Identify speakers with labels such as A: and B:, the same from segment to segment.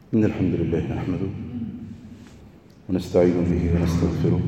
A: إن الحمد لله نحمده ونستعين به ونستغفره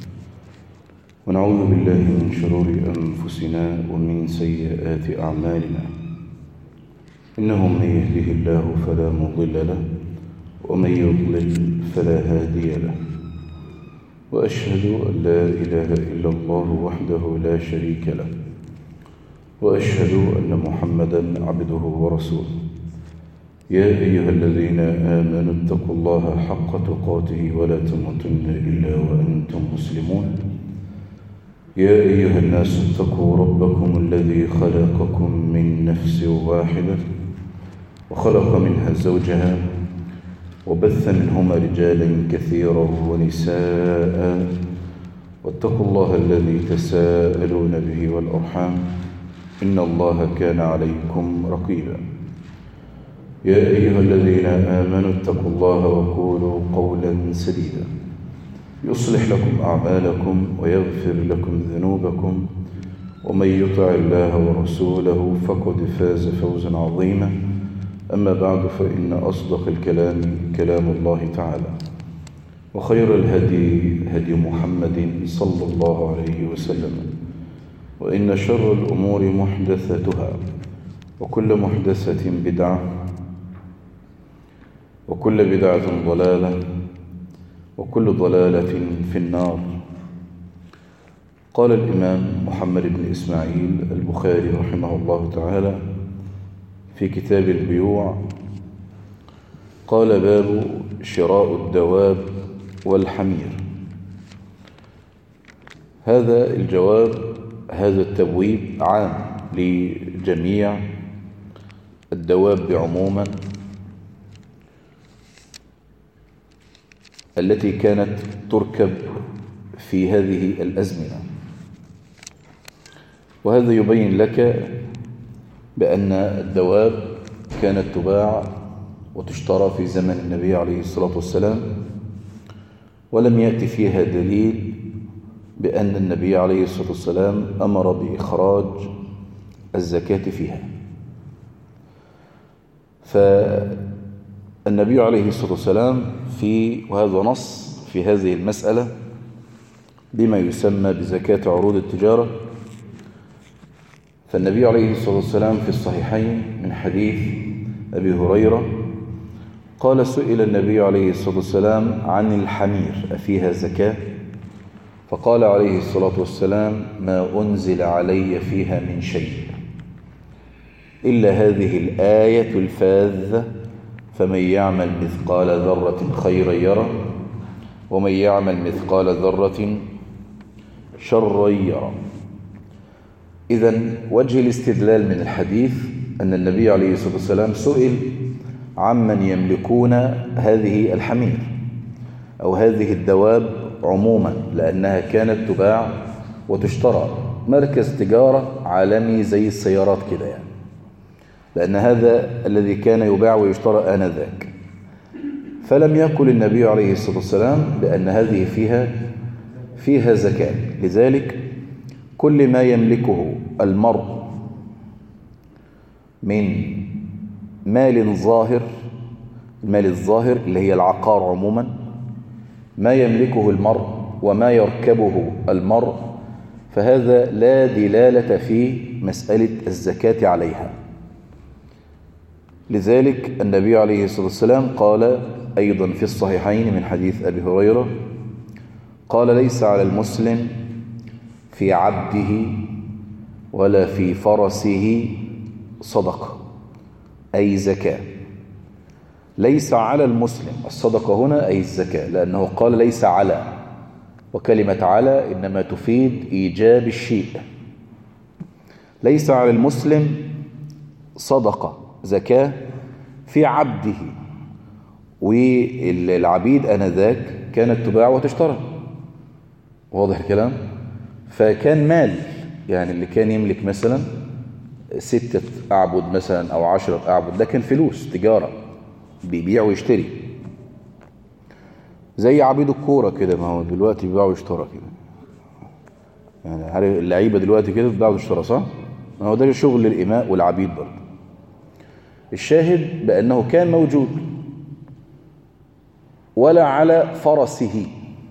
A: ونعوذ بالله من شرور أنفسنا ومن سيئات أعمالنا إنه من يهده الله فلا مضل له ومن يضلل فلا هادي له وأشهد أن لا إله إلا الله وحده لا شريك له وأشهد أن محمدا عبده ورسوله يا أيها الذين آمنوا اتقوا الله حق تقاته ولا تموتن إلا وأنتم مسلمون يا أيها الناس اتقوا ربكم الذي خلقكم من نفس واحدة وخلق منها زوجها وبث منهما رجالا كثيرا ونساء واتقوا الله الذي تساءلون به والأرحام إن الله كان عليكم رقيبا يا أيها الذين آمنوا اتقوا الله وقولوا قولا سديدا يصلح لكم أعمالكم ويغفر لكم ذنوبكم ومن يطع الله ورسوله فقد فاز فوزا عظيما أما بعد فإن أصدق الكلام كلام الله تعالى وخير الهدي هدي محمد صلى الله عليه وسلم وإن شر الأمور محدثتها وكل محدثة بدعة وكل بدعة ضلالة وكل ضلالة في النار قال الإمام محمد بن إسماعيل البخاري رحمه الله تعالى في كتاب البيوع قال باب شراء الدواب والحمير هذا الجواب هذا التبويب عام لجميع الدواب عموما التي كانت تركب في هذه الأزمنة وهذا يبين لك بأن الدواب كانت تباع وتشترى في زمن النبي عليه الصلاة والسلام ولم يأتي فيها دليل بأن النبي عليه الصلاة والسلام أمر بإخراج الزكاة فيها فالنبي عليه الصلاة والسلام في وهذا نص في هذه المسألة بما يسمى بزكاة عروض التجارة فالنبي عليه الصلاة والسلام في الصحيحين من حديث أبي هريرة قال سئل النبي عليه الصلاة والسلام عن الحمير أفيها زكاة فقال عليه الصلاة والسلام ما أنزل علي فيها من شيء إلا هذه الآية الفاذة فمن يعمل مثقال ذرة خيرا يرى ومن يعمل مثقال ذرة شرا يرى إذا وجه الاستدلال من الحديث أن النبي عليه الصلاة والسلام سئل عمن يملكون هذه الحمير أو هذه الدواب عموما لأنها كانت تباع وتشترى مركز تجارة عالمي زي السيارات كده يعني لأن هذا الذي كان يباع ويشترى آنذاك فلم يقل النبي عليه الصلاة والسلام بأن هذه فيها فيها زكاة لذلك كل ما يملكه المرء من مال ظاهر المال الظاهر اللي هي العقار عموما ما يملكه المرء وما يركبه المرء فهذا لا دلالة في مسألة الزكاة عليها لذلك النبي عليه الصلاة والسلام قال أيضا في الصحيحين من حديث أبي هريرة قال ليس على المسلم في عبده ولا في فرسه صدقة أي زكاة ليس على المسلم الصدقة هنا أي الزكاة لأنه قال ليس على وكلمة على إنما تفيد إيجاب الشيء ليس على المسلم صدقة زكاة في عبده والعبيد أنذاك كانت تباع وتشترى واضح الكلام فكان مال يعني اللي كان يملك مثلا ستة أعبد مثلا أو عشرة أعبد ده كان فلوس تجارة بيبيع ويشتري زي عبيد الكورة كده ما هو دلوقتي بيبيع ويشترى كده يعني عارف اللعيبة دلوقتي كده بيبيع ويشترى صح؟ ما هو ده شغل الإماء والعبيد برضه الشاهد بأنه كان موجود
B: ولا على فرسه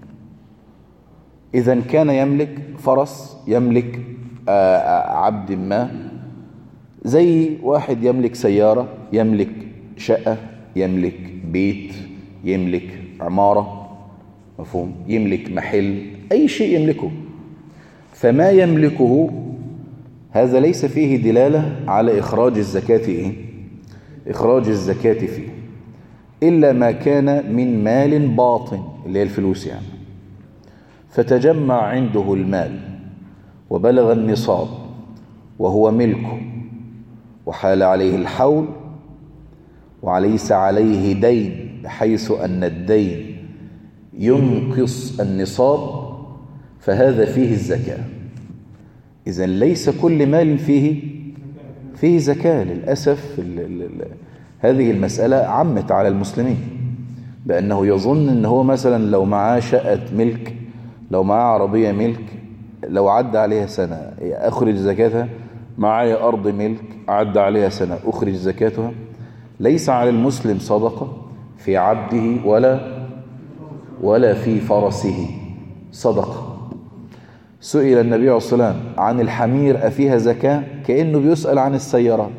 B: إذا كان يملك فرس يملك عبد ما زي واحد يملك سيارة يملك شقة يملك بيت يملك عمارة مفهوم يملك محل أي شيء يملكه فما يملكه هذا ليس فيه دلالة على إخراج الزكاة إيه؟ إخراج الزكاة فيه إلا ما كان من مال باطن اللي هي الفلوس يعني فتجمع عنده المال وبلغ النصاب وهو ملكه وحال عليه الحول وليس عليه دين بحيث أن الدين ينقص النصاب فهذا فيه الزكاة إذا ليس كل مال فيه فيه زكاة للأسف ال ال ال هذه المسألة عمت على المسلمين بأنه يظن أنه هو مثلا لو معاه شقة ملك لو معاه عربية ملك لو عدى عليها سنة أخرج زكاتها معايا أرض ملك عدى عليها سنة أخرج زكاتها ليس على المسلم صدقة في عبده ولا ولا في فرسه صدقة سئل النبي عليه الصلاة والسلام عن الحمير أفيها زكاة كأنه بيسأل عن السيارات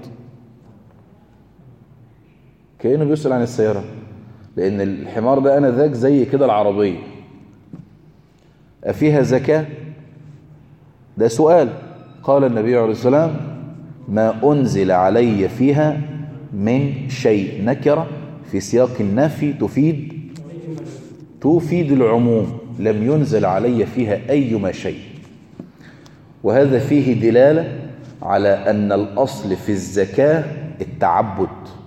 B: كأنه بيسأل عن السيارات لأن الحمار ده أنا ذاك زي كده العربية أفيها زكاة ده سؤال قال النبي عليه السلام ما أنزل علي فيها من شيء نكرة في سياق النفي تفيد تفيد العموم لم ينزل علي فيها أيما شيء وهذا فيه دلالة على أن الأصل في الزكاة التعبد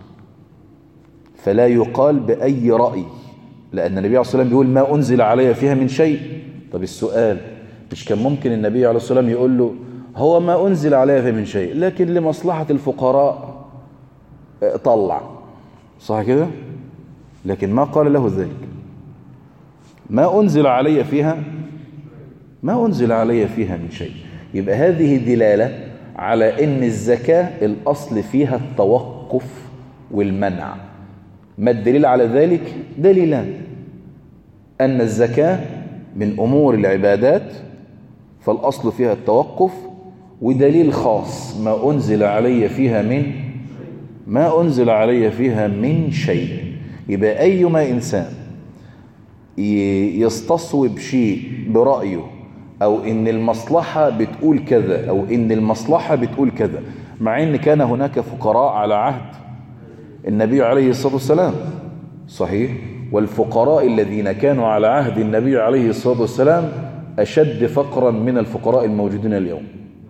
B: فلا يقال بأي رأي لأن النبي عليه الصلاة والسلام بيقول ما أنزل علي فيها من شيء طب السؤال مش كان ممكن النبي عليه الصلاة والسلام يقول له هو ما أنزل علي فيها من شيء لكن لمصلحة الفقراء طلع صح كده لكن ما قال له ذلك ما أنزل علي فيها ما أنزل علي فيها من شيء يبقى هذه دلالة على أن الزكاة الأصل فيها التوقف والمنع ما الدليل على ذلك دليلان أن الزكاة من أمور العبادات فالأصل فيها التوقف ودليل خاص ما أنزل علي فيها من ما أنزل علي فيها من شيء يبقى أيما إنسان يستصوب شيء برأيه أو إن المصلحة بتقول كذا أو إن المصلحة بتقول كذا مع إن كان هناك فقراء على عهد النبي عليه الصلاة والسلام صحيح والفقراء الذين كانوا على عهد النبي عليه الصلاة والسلام أشد فقرا من الفقراء الموجودين اليوم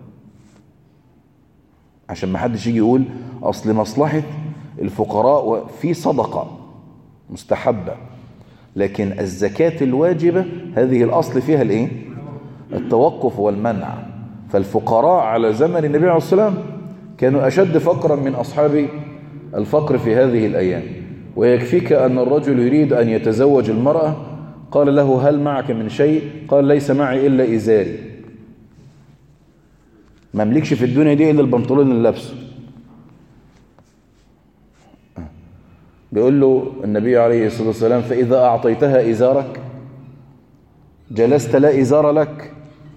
B: عشان ما حدش يجي يقول أصل مصلحة الفقراء في صدقة مستحبة لكن الزكاة الواجبة هذه الأصل فيها الإيه؟ التوقف والمنع فالفقراء على زمن النبي عليه الصلاة والسلام كانوا أشد فقرا من أصحاب الفقر في هذه الأيام ويكفيك أن الرجل يريد أن يتزوج المرأة قال له هل معك من شيء قال ليس معي إلا إزاري ما ملكش في الدنيا دي إلا البنطلون اللي لابسه بيقول له النبي عليه الصلاة والسلام فإذا أعطيتها إزارك جلست لا إزار لك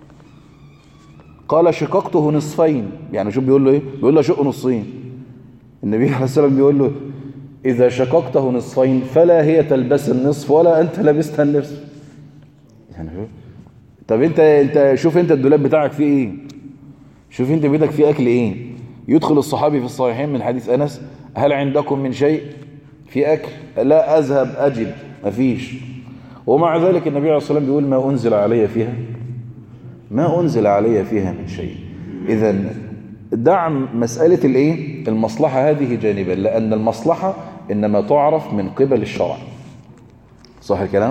B: قال شققته نصفين يعني شوف بيقول له إيه بيقول له شق نصين النبي عليه الصلاة والسلام بيقول له إذا شققته نصفين فلا هي تلبس النصف ولا أنت لبست النصف يعني شوف طب أنت أنت شوف أنت الدولاب بتاعك فيه إيه شوف أنت بيتك فيه أكل إيه يدخل الصحابي في الصحيحين من حديث أنس هل عندكم من شيء في أكل لا أذهب أجد مفيش ومع ذلك النبي عليه الصلاة والسلام بيقول ما أنزل علي فيها ما أنزل علي فيها من شيء إذا دعم مسألة الإيه؟ المصلحة هذه جانبا لأن المصلحة إنما تعرف من قبل الشرع صح الكلام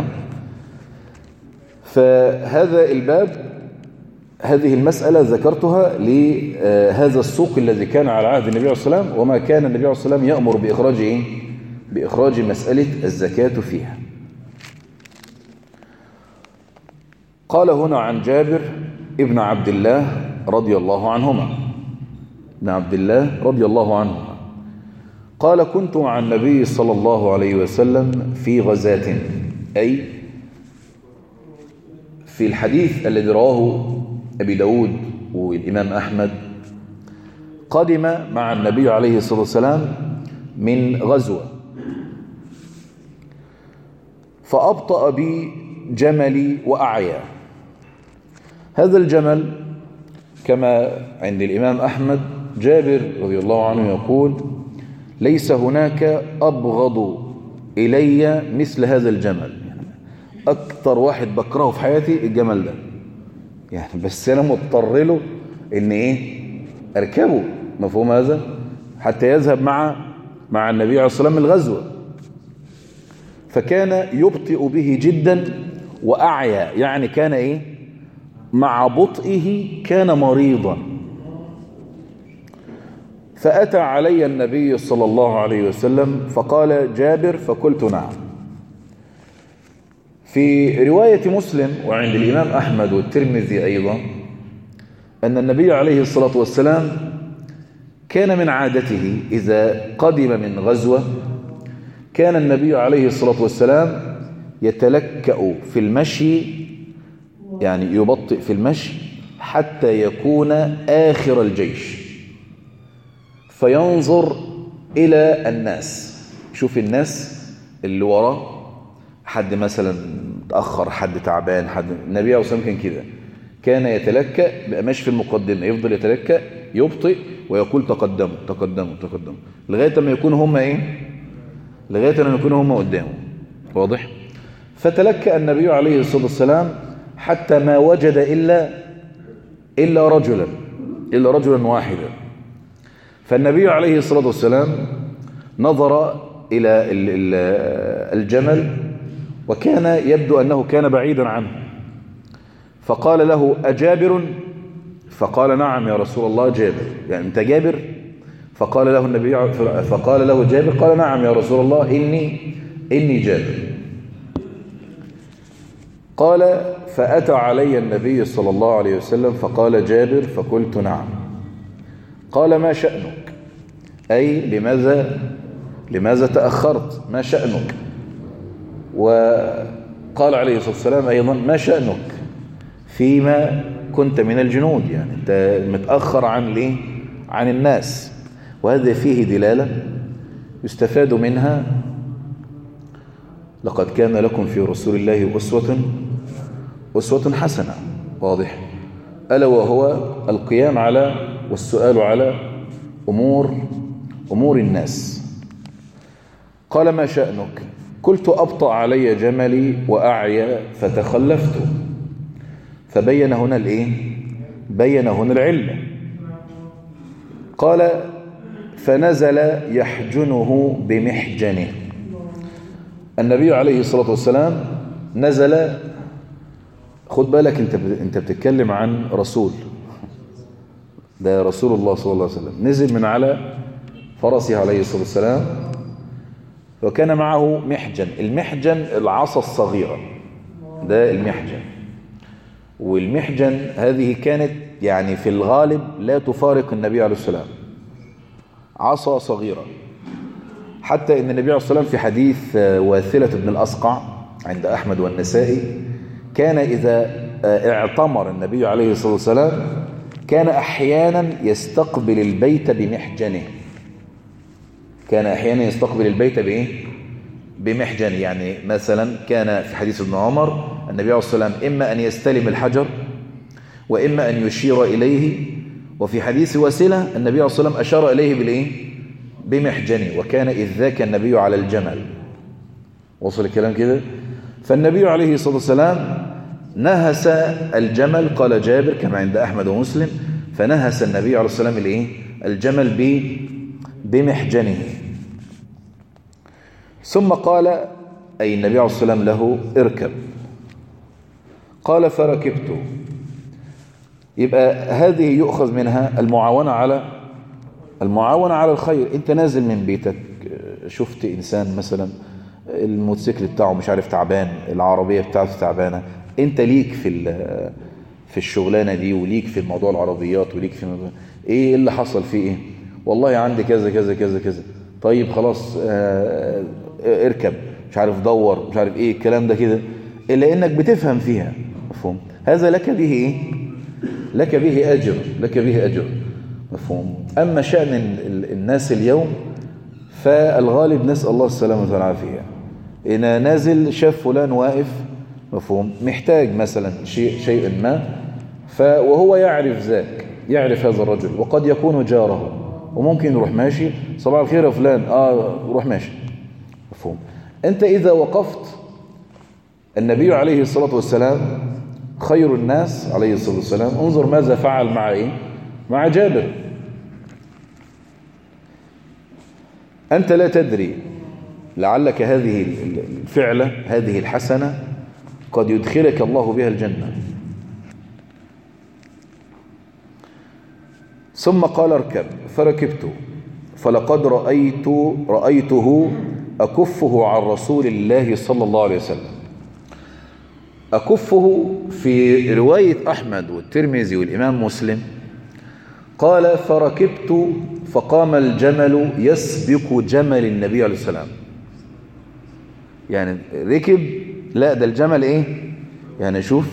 B: فهذا الباب هذه المسألة ذكرتها لهذا السوق الذي كان على عهد النبي عليه الصلاة والسلام وما كان النبي عليه الصلاة والسلام يأمر بإخراج إيه؟ بإخراج مسألة الزكاة فيها قال هنا عن جابر ابن عبد الله رضي الله عنهما ابن عبد الله رضي الله عنهما قال كنت مع النبي صلى الله عليه وسلم في غزاة أي في الحديث الذي رواه أبي داود والإمام أحمد قدم مع النبي عليه الصلاة والسلام من غزوة فأبطأ بي جملي وأعيا هذا الجمل كما عند الإمام أحمد جابر رضي الله عنه يقول ليس هناك أبغض إلي مثل هذا الجمل أكتر واحد بكرهه في حياتي الجمل ده يعني بس أنا مضطر له إن إيه أركبه مفهوم هذا حتى يذهب مع مع النبي عليه الصلاة والسلام الغزوة فكان يبطئ به جدا وأعيا يعني كان إيه مع بطئه كان مريضا فأتى علي النبي صلى الله عليه وسلم فقال جابر فقلت نعم في رواية مسلم وعند الإمام أحمد والترمذي أيضا أن النبي عليه الصلاة والسلام كان من عادته إذا قدم من غزوة كان النبي عليه الصلاة والسلام يتلكأ في المشي يعني يبطئ في المشي حتى يكون آخر الجيش فينظر إلى الناس شوف الناس اللي وراه حد مثلا تأخر حد تعبان حد النبي عليه الصلاة والسلام كان كده كان يتلكأ بقى ماشي في المقدمة يفضل يتلكأ يبطئ ويقول تقدموا تقدموا تقدموا لغاية ما يكونوا هم ايه لغاية ما يكونوا هم قدامه واضح فتلكأ النبي عليه الصلاة والسلام حتى ما وجد إلا إلا رجلا إلا رجلا واحدا فالنبي عليه الصلاة والسلام نظر إلى الجمل وكان يبدو أنه كان بعيدا عنه فقال له أجابر فقال نعم يا رسول الله جابر يعني أنت جابر فقال له النبي فقال له جابر قال نعم يا رسول الله إني إني جابر قال فأتى علي النبي صلى الله عليه وسلم فقال جابر فقلت نعم قال ما شأنك أي لماذا لماذا تأخرت ما شأنك وقال عليه الصلاة والسلام أيضا ما شأنك فيما كنت من الجنود يعني أنت متأخر عن ليه عن الناس وهذا فيه دلالة يستفاد منها لقد كان لكم في رسول الله أسوة أسوة حسنة واضح ألا وهو القيام على والسؤال على أمور أمور الناس قال ما شأنك قلت أبطأ علي جملي وأعيا فتخلفت فبين هنا الإيه بين هنا العلة قال فنزل يحجنه بمحجنه النبي عليه الصلاة والسلام نزل خد بالك انت انت بتتكلم عن رسول ده رسول الله صلى الله عليه وسلم نزل من على فرسه عليه الصلاة والسلام وكان معه محجن المحجن العصا الصغيرة ده المحجن والمحجن هذه كانت يعني في الغالب لا تفارق النبي عليه السلام عصا صغيرة حتى ان النبي عليه الصلاة والسلام في حديث واثلة بن الأسقع عند أحمد والنسائي كان إذا اعتمر النبي عليه الصلاة والسلام كان أحيانا يستقبل البيت بمحجنه كان أحيانا يستقبل البيت بإيه؟ بمحجن يعني مثلا كان في حديث ابن عمر النبي عليه الصلاة والسلام إما أن يستلم الحجر وإما أن يشير إليه وفي حديث وسيلة النبي عليه الصلاة والسلام أشار إليه بالإيه؟ بمحجنه وكان إذ ذاك النبي على الجمل وصل الكلام كده فالنبي عليه الصلاة والسلام نهس الجمل قال جابر كما عند أحمد ومسلم فنهس النبي عليه الصلاة والسلام الإيه؟ الجمل ب بمحجنه ثم قال أي النبي عليه الصلاة والسلام له اركب قال فركبت يبقى هذه يؤخذ منها المعاونة على المعاونة على الخير انت نازل من بيتك شفت انسان مثلا الموتوسيكل بتاعه مش عارف تعبان العربية بتاعته تعبانة انت ليك في في الشغلانة دي وليك في موضوع العربيات وليك في موضوع ايه اللي حصل فيه ايه والله عندي كذا كذا كذا كذا طيب خلاص اه اركب مش عارف دور مش عارف ايه الكلام ده كده الا انك بتفهم فيها مفهوم هذا لك به ايه لك به اجر لك به اجر مفهوم اما شأن ال- ال- الناس اليوم فالغالب نسأل الله السلامة والعافية إن نازل شاف فلان واقف مفهوم محتاج مثلا شيء شيء ما ف وهو يعرف ذاك يعرف هذا الرجل وقد يكون جاره وممكن يروح ماشي صباح الخير يا فلان اه روح ماشي مفهوم انت اذا وقفت النبي عليه الصلاة والسلام خير الناس عليه الصلاة والسلام انظر ماذا فعل مع ايه مع جابر أنت لا تدري لعلك هذه الفعلة هذه الحسنة قد يدخلك الله بها الجنة ثم قال اركب فركبت فلقد رأيت رأيته أكفه عن رسول الله صلى الله عليه وسلم أكفه في رواية أحمد والترمذي والإمام مسلم قال فركبت فقام الجمل يسبق جمل النبي عليه السلام يعني ركب لا ده الجمل ايه يعني شوف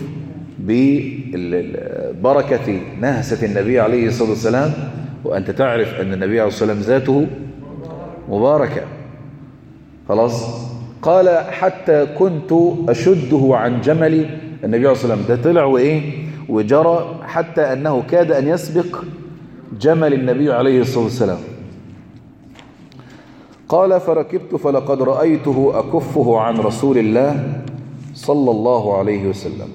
B: ببركة نهسة النبي عليه الصلاة والسلام وأنت تعرف أن النبي عليه الصلاة والسلام ذاته مباركة خلاص قال حتى كنت أشده عن جملي النبي عليه الصلاة والسلام ده طلع وإيه وجرى حتى أنه كاد أن يسبق جمل النبي عليه الصلاة والسلام قال فركبت فلقد رأيته أكفه عن رسول الله صلى الله عليه وسلم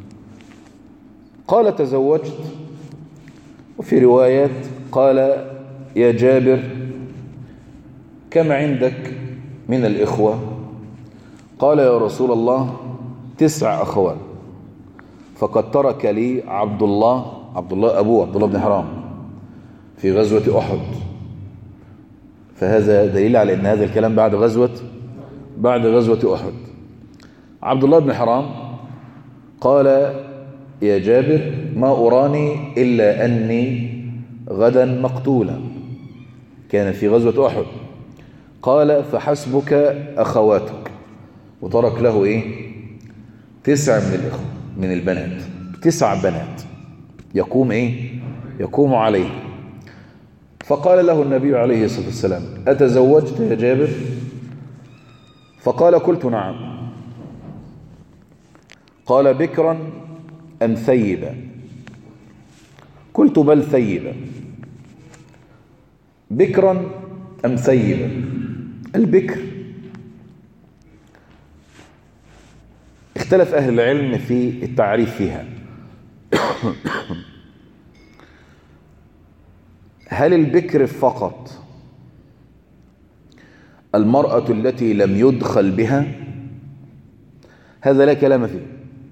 B: قال تزوجت وفي روايات قال يا جابر كم عندك من الإخوة قال يا رسول الله تسع أخوات فقد ترك لي عبد الله عبد الله أبوه عبد الله بن حرام في غزوة أحد فهذا دليل على أن هذا الكلام بعد غزوة بعد غزوة أحد عبد الله بن حرام قال يا جابر ما أراني إلا أني غدا مقتولا كان في غزوة أحد قال فحسبك أخواتك وترك له إيه تسع من الإخوة من البنات تسع بنات يقوم إيه يقوم عليه فقال له النبي عليه الصلاة والسلام أتزوجت يا جابر فقال قلت نعم قال بكرا أم ثيبا قلت بل ثيبا بكرا أم ثيبا البكر اختلف أهل العلم في التعريف فيها هل البكر فقط المرأة التي لم يدخل بها هذا لا كلام فيه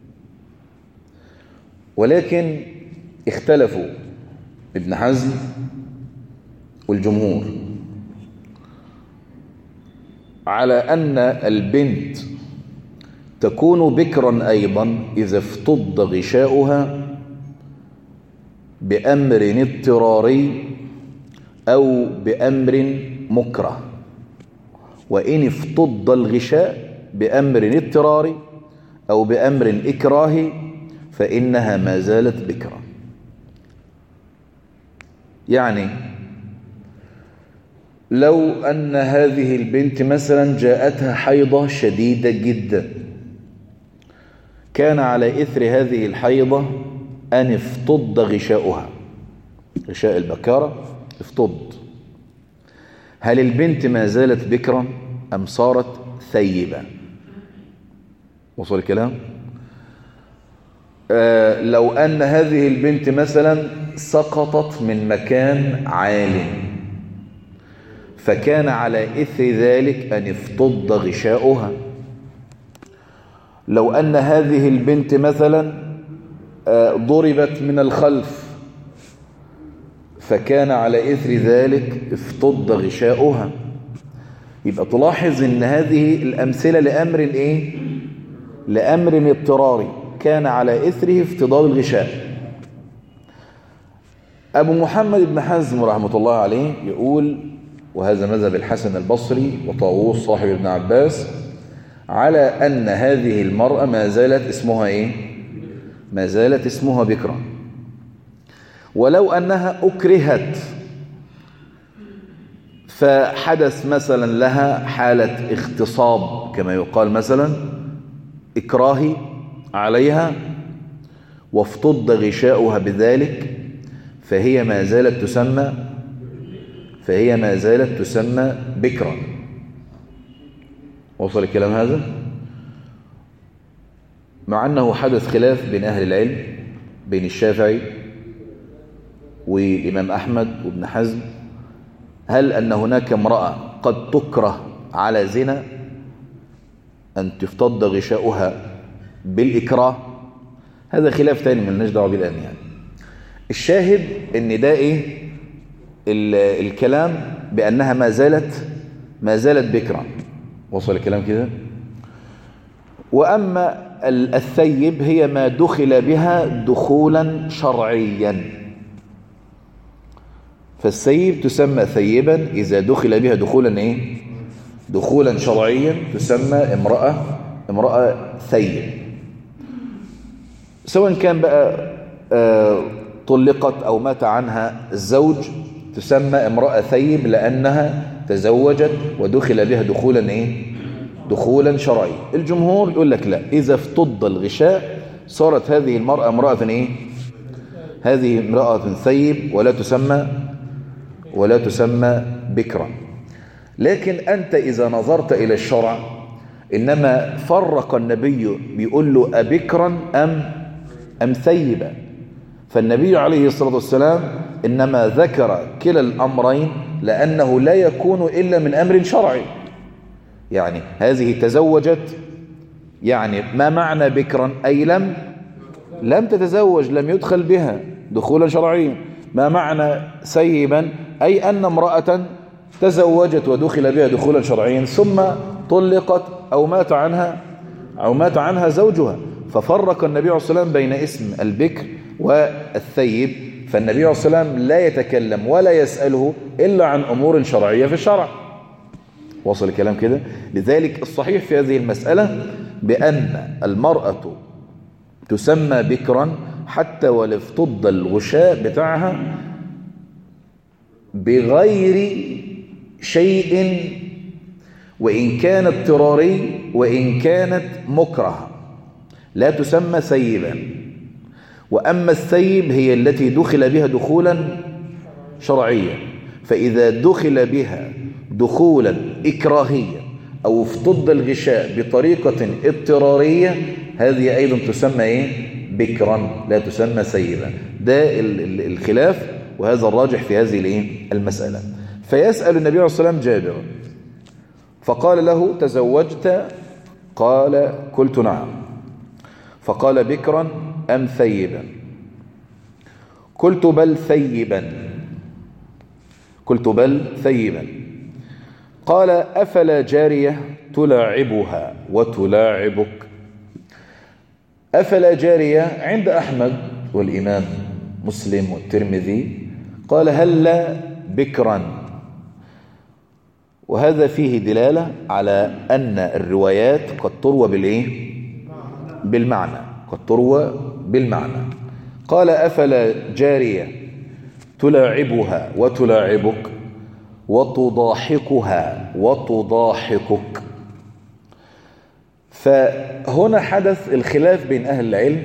B: ولكن اختلفوا ابن حزم والجمهور على أن البنت تكون بكرا أيضا إذا افتض غشاؤها بأمر اضطراري أو بأمر مكره وإن افتض الغشاء بأمر اضطراري أو بأمر إكراهي فإنها ما زالت بكرا يعني لو أن هذه البنت مثلا جاءتها حيضة شديدة جدا كان على إثر هذه الحيضة أن افتض غشاؤها غشاء البكارة افتض هل البنت ما زالت بكرا أم صارت ثيبا وصل الكلام آه لو أن هذه البنت مثلا سقطت من مكان عال فكان على إثر ذلك أن افتض غشاؤها لو أن هذه البنت مثلا آه ضربت من الخلف فكان على إثر ذلك افتض غشاؤها يبقى تلاحظ ان هذه الأمثلة لأمر ايه لأمر اضطراري كان على إثره افتضاد الغشاء أبو محمد بن حزم رحمة الله عليه يقول وهذا مذهب الحسن البصري وطاووس صاحب ابن عباس على أن هذه المرأة ما زالت اسمها إيه ما زالت اسمها بكرا ولو أنها أكرهت فحدث مثلا لها حالة اغتصاب كما يقال مثلا إكراهي عليها وافتض غشاؤها بذلك فهي ما زالت تسمى فهي ما زالت تسمى بكرا وصل الكلام هذا مع أنه حدث خلاف بين أهل العلم بين الشافعي والإمام أحمد وابن حزم هل أن هناك امرأة قد تكره على زنا أن تفتض غشاؤها بالإكراه هذا خلاف تاني من دعوه بيه الآن يعني الشاهد ان ده ايه الكلام بأنها ما زالت ما زالت بكرا وصل الكلام كده وأما الثيب هي ما دخل بها دخولا شرعيا فالثيب تسمى ثيبا إذا دخل بها دخولا إيه؟ دخولا شرعيا تسمى امرأة امرأة ثيب سواء كان بقى آه طلقت أو مات عنها الزوج تسمى امرأة ثيب لأنها تزوجت ودخل بها دخولا إيه؟ دخولا شرعيا الجمهور يقول لك لا إذا افتض الغشاء صارت هذه المرأة امرأة إيه؟ هذه امرأة ثيب ولا تسمى ولا تسمى بكرا لكن أنت إذا نظرت إلى الشرع إنما فرق النبي بيقول له أبكرا أم أم ثيبا فالنبي عليه الصلاة والسلام إنما ذكر كلا الأمرين لأنه لا يكون إلا من أمر شرعي يعني هذه تزوجت يعني ما معنى بكرا أي لم لم تتزوج لم يدخل بها دخولا شرعيا ما معنى سيبا أي أن امرأة تزوجت ودخل بها دخولا شرعيا ثم طلقت أو مات عنها أو مات عنها زوجها ففرق النبي عليه الصلاة والسلام بين اسم البكر والثيب فالنبي عليه الصلاة والسلام لا يتكلم ولا يسأله إلا عن أمور شرعية في الشرع وصل الكلام كده لذلك الصحيح في هذه المسألة بأن المرأة تسمى بكرا حتى ولو افتض الغشاء بتاعها بغير شيء وإن كان اضطراري وإن كانت مكرهة لا تسمى سيبا وأما السيب هي التي دخل بها دخولا شرعيا فإذا دخل بها دخولا إكراهيا أو افتض الغشاء بطريقة اضطرارية هذه أيضا تسمى إيه؟ بكرا لا تسمى سيبا ده الخلاف وهذا الراجح في هذه الإيه؟ المسألة فيسأل النبي عليه الصلاة والسلام جابر فقال له تزوجت قال قلت نعم فقال بكرا أم ثيبا قلت بل ثيبا قلت بل ثيبا قال أفلا جارية تلاعبها وتلاعبك أفلا جارية عند أحمد والإمام مسلم والترمذي قال هل بكرا وهذا فيه دلالة على أن الروايات قد تروى بالإيه؟ بالمعنى قد تروى بالمعنى قال أفلا جارية تلاعبها وتلاعبك وتضاحكها وتضاحكك فهنا حدث الخلاف بين أهل العلم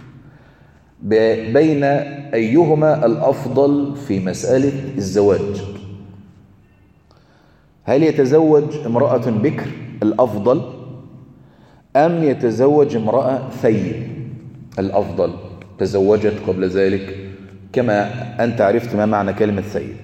B: بين أيهما الأفضل في مسألة الزواج هل يتزوج امرأة بكر الأفضل أم يتزوج امرأة ثيب الأفضل تزوجت قبل ذلك كما أنت عرفت ما معنى كلمة ثيب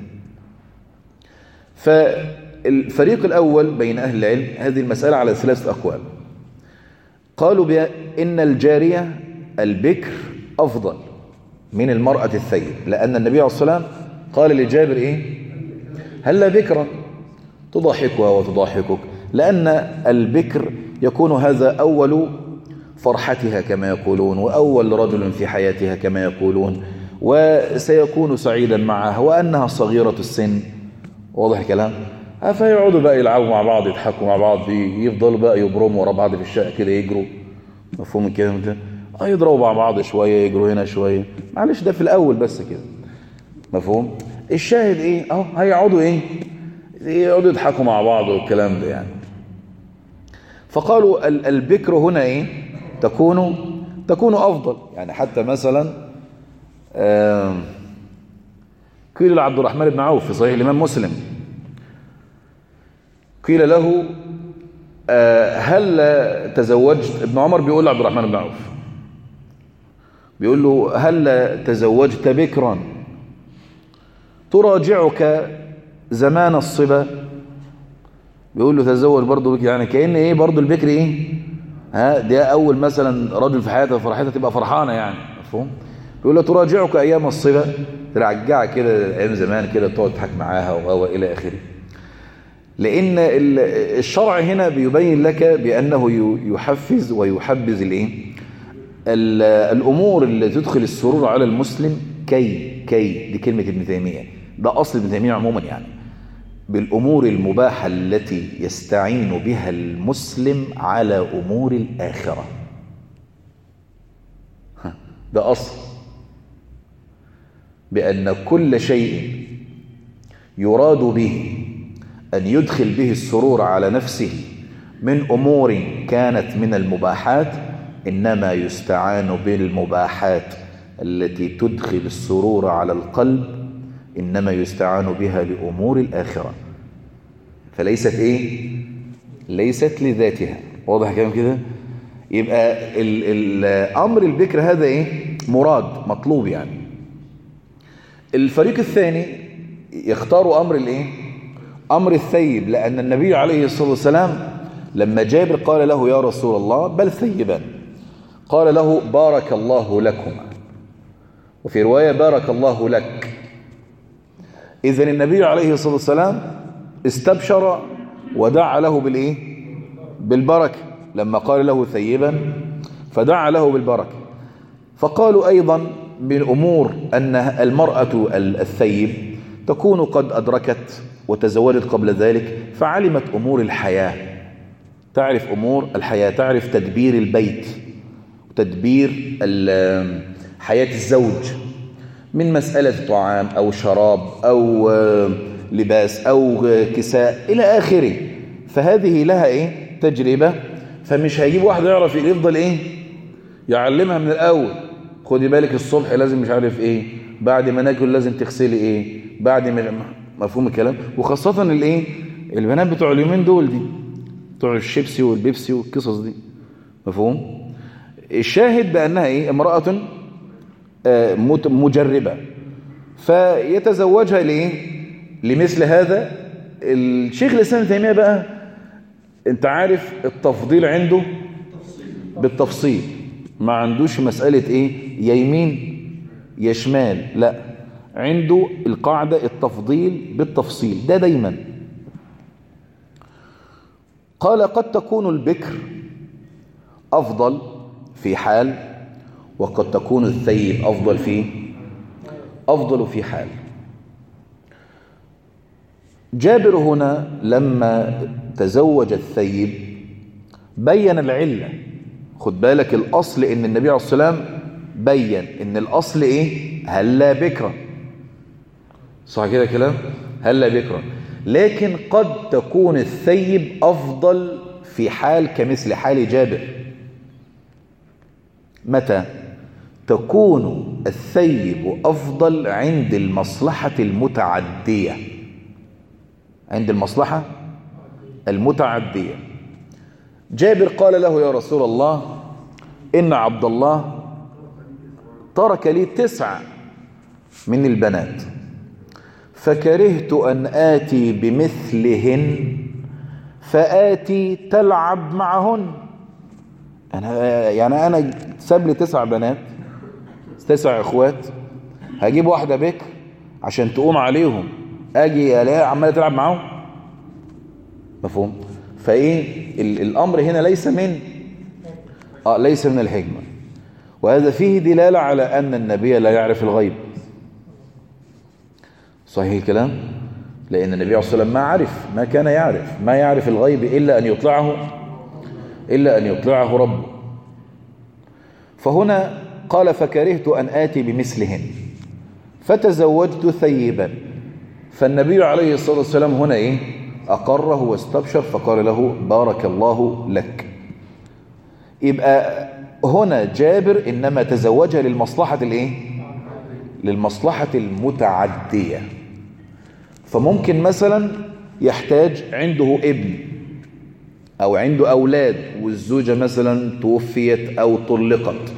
B: فالفريق الأول بين أهل العلم هذه المسألة على ثلاثة أقوال قالوا بأن الجارية البكر أفضل من المرأة الثيب لأن النبي عليه الصلاة والسلام قال لجابر إيه هلا بكرا تضاحكها وتضاحكك لأن البكر يكون هذا أول فرحتها كما يقولون وأول رجل في حياتها كما يقولون وسيكون سعيدا معها وأنها صغيرة السن واضح الكلام آه، فيقعدوا بقى يلعبوا مع بعض يضحكوا مع بعض يفضلوا بقى يبرموا ورا بعض في الشقه كده يجروا مفهوم الكلام ده اه يضربوا مع بعض شويه يجروا هنا شويه معلش ده في الاول بس كده مفهوم الشاهد ايه اهو هيقعدوا ايه يقعدوا يضحكوا مع بعض والكلام ده يعني فقالوا ال- البكر هنا ايه تكون تكون افضل يعني حتى مثلا آم، قيل لعبد الرحمن بن عوف في صحيح الامام مسلم قيل له آه، هل تزوجت ابن عمر بيقول لعبد الرحمن بن عوف بيقول له هل تزوجت بكرا تراجعك زمان الصبا بيقول له تزوج برضه بكر يعني كأن ايه برضه البكر ايه ها ده اول مثلا رجل في حياتها فرحتها تبقى فرحانه يعني مفهوم بيقول له تراجعك ايام الصبا ترجعك كده ايام زمان كده تقعد تضحك معاها و الى اخره لان ال- الشرع هنا بيبين لك بانه ي- يحفز ويحبذ الايه ال- الامور اللي تدخل السرور على المسلم كي كي دي كلمه ابن تيميه ده اصل ابن تيميه عموما يعني بالامور المباحه التي يستعين بها المسلم على امور الاخره ها، ده اصل بان كل شيء يراد به أن يدخل به السرور على نفسه من أمور كانت من المباحات إنما يستعان بالمباحات التي تدخل السرور على القلب إنما يستعان بها لأمور الآخرة فليست إيه؟ ليست لذاتها واضح كلام كده؟ يبقى ال ال أمر البكر هذا إيه؟ مراد مطلوب يعني الفريق الثاني يختار أمر الإيه؟ أمر الثيب لأن النبي عليه الصلاة والسلام لما جابر قال له يا رسول الله بل ثيبا قال له بارك الله لكما وفي رواية بارك الله لك إذن النبي عليه الصلاة والسلام استبشر ودعا له بالإيه بالبركة لما قال له ثيبا فدعا له بالبركة فقالوا أيضا من أمور أن المرأة الثيب تكون قد أدركت وتزوجت قبل ذلك فعلمت أمور الحياة تعرف أمور الحياة تعرف تدبير البيت وتدبير ال- حياة الزوج من مسألة طعام أو شراب أو آه، لباس أو آه، كساء إلى آخره فهذه لها إيه تجربة فمش هيجيب واحد يعرف يفضل إيه يعلمها من الأول خدي بالك الصبح لازم مش عارف إيه بعد ما ناكل لازم تغسلي إيه بعد ما مفهوم الكلام وخاصة الإيه البنات بتوع اليومين دول دي بتوع الشيبسي والبيبسي والقصص دي مفهوم الشاهد بأنها إيه امرأة آه، مت- مجربة فيتزوجها لإيه لمثل هذا الشيخ الإسلام ابن تيمية بقى انت عارف التفضيل عنده بالتفصيل ما عندوش مسألة ايه يا يمين يا شمال لا عنده القاعدة التفضيل بالتفصيل ده دايما قال قد تكون البكر أفضل في حال وقد تكون الثيب أفضل في أفضل في حال جابر هنا لما تزوج الثيب بين العلة خد بالك الأصل إن النبي عليه الصلاة والسلام بين إن الأصل إيه هلا بكرا صح كده كلام هلا بكرا لكن قد تكون الثيب أفضل في حال كمثل حال جابر متى تكون الثيب أفضل عند المصلحة المتعدية عند المصلحة المتعدية جابر قال له يا رسول الله إن عبد الله ترك لي تسع من البنات فكرهت أن آتي بمثلهن فآتي تلعب معهن أنا يعني أنا ساب لي تسع بنات تسع إخوات هجيب واحدة بكر عشان تقوم عليهم أجي ألاقيها عمالة تلعب معاهم مفهوم فإيه ال- الأمر هنا ليس من آه ليس من الحكمة وهذا فيه دلالة على أن النبي لا يعرف الغيب صحيح الكلام لأن النبي عليه الصلاة والسلام ما عرف ما كان يعرف ما يعرف الغيب إلا أن يطلعه إلا أن يطلعه ربه فهنا قال فكرهت أن آتي بمثلهن فتزوجت ثيبا فالنبي عليه الصلاة والسلام هنا إيه أقره واستبشر فقال له بارك الله لك يبقى هنا جابر إنما تزوجها للمصلحة الإيه للمصلحة المتعدية فممكن مثلا يحتاج عنده ابن أو عنده أولاد والزوجة مثلا توفيت أو طلقت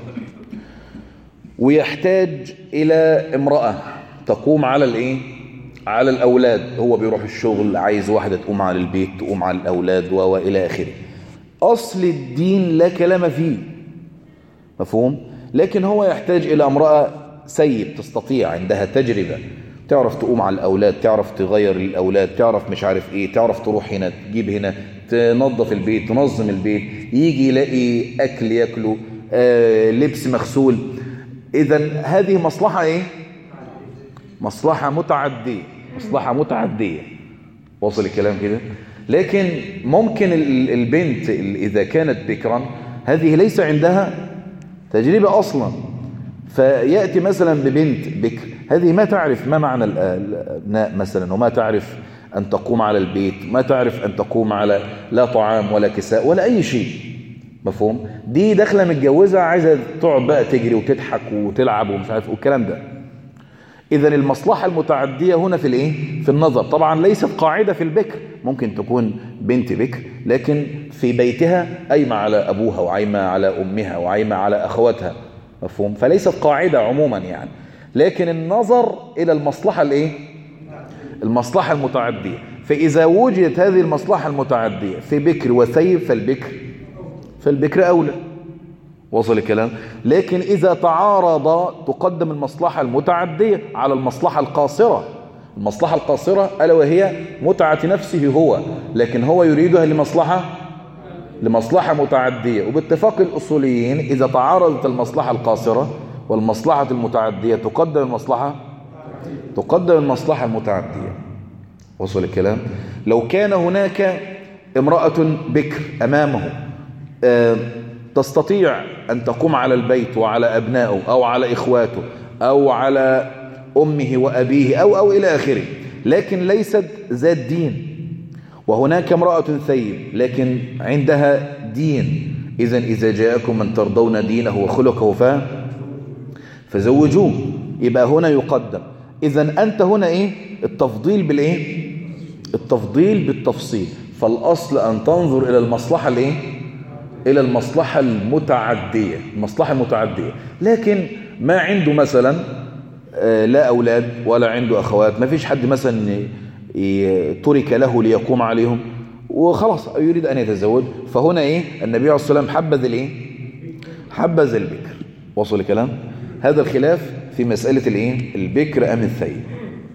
B: ويحتاج إلى امرأة تقوم على الإيه؟ على الأولاد هو بيروح الشغل عايز واحدة تقوم على البيت تقوم على الأولاد وإلى آخره أصل الدين لا كلام فيه مفهوم؟ لكن هو يحتاج إلى امرأة سيب تستطيع عندها تجربة تعرف تقوم على الأولاد تعرف تغير الأولاد تعرف مش عارف إيه تعرف تروح هنا تجيب هنا تنظف البيت تنظم البيت يجي يلاقي أكل يأكله آه لبس مغسول إذا هذه مصلحة إيه؟ مصلحة متعدية مصلحة متعدية وصل الكلام كده لكن ممكن البنت إذا كانت بكرا هذه ليس عندها تجربة أصلا فيأتي مثلا ببنت بكر هذه ما تعرف ما معنى الأبناء مثلا وما تعرف أن تقوم على البيت ما تعرف أن تقوم على لا طعام ولا كساء ولا أي شيء مفهوم دي داخله متجوزة عايزة تقعد بقى تجري وتضحك وتلعب ومش عارف والكلام ده إذا المصلحة المتعدية هنا في الإيه؟ في النظر طبعا ليست قاعدة في البكر ممكن تكون بنت بكر لكن في بيتها قايمة على أبوها وعايمة على أمها وعايمة على أخواتها مفهوم فليست قاعدة عموما يعني لكن النظر إلى المصلحة الإيه؟ المصلحة المتعدية فإذا وجدت هذه المصلحة المتعدية في بكر وثيب فالبكر فالبكر أولى وصل الكلام لكن إذا تعارض تقدم المصلحة المتعدية على المصلحة القاصرة المصلحة القاصرة ألا وهي متعة نفسه هو لكن هو يريدها لمصلحة لمصلحة متعدية وباتفاق الأصوليين إذا تعارضت المصلحة القاصرة والمصلحة المتعدية تقدم المصلحة تقدم المصلحة المتعدية وصل الكلام لو كان هناك امرأة بكر أمامه أه تستطيع أن تقوم على البيت وعلى أبنائه أو على إخواته أو على أمه وأبيه أو أو إلى آخره لكن ليست ذات دين وهناك امرأة ثيب لكن عندها دين إذا إذا جاءكم من ترضون دينه وخلقه ف فزوجوه يبقى هنا يقدم إذا أنت هنا إيه التفضيل بالإيه التفضيل بالتفصيل فالأصل أن تنظر إلى المصلحة الإيه إلى المصلحة المتعدية المصلحة المتعدية لكن ما عنده مثلا لا أولاد ولا عنده أخوات ما فيش حد مثلا ترك له ليقوم عليهم وخلاص يريد أن يتزوج فهنا إيه النبي عليه الصلاة والسلام حبذ الإيه حبذ البكر وصل الكلام هذا الخلاف في مسألة الإيه البكر أم الثيب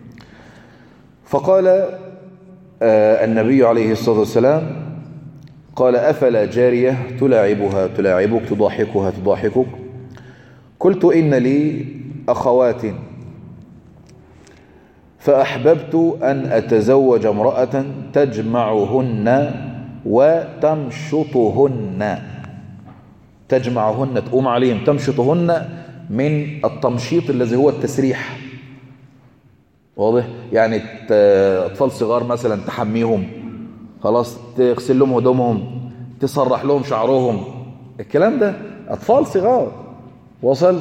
B: فقال آه النبي عليه الصلاة والسلام قال أفلا جارية تلاعبها تلاعبك تضاحكها تضاحكك قلت إن لي أخوات فأحببت أن أتزوج امرأة تجمعهن وتمشطهن تجمعهن تقوم عليهم تمشطهن من التمشيط الذي هو التسريح واضح يعني أطفال صغار مثلا تحميهم خلاص تغسل لهم هدومهم تسرح لهم شعرهم الكلام ده أطفال صغار وصل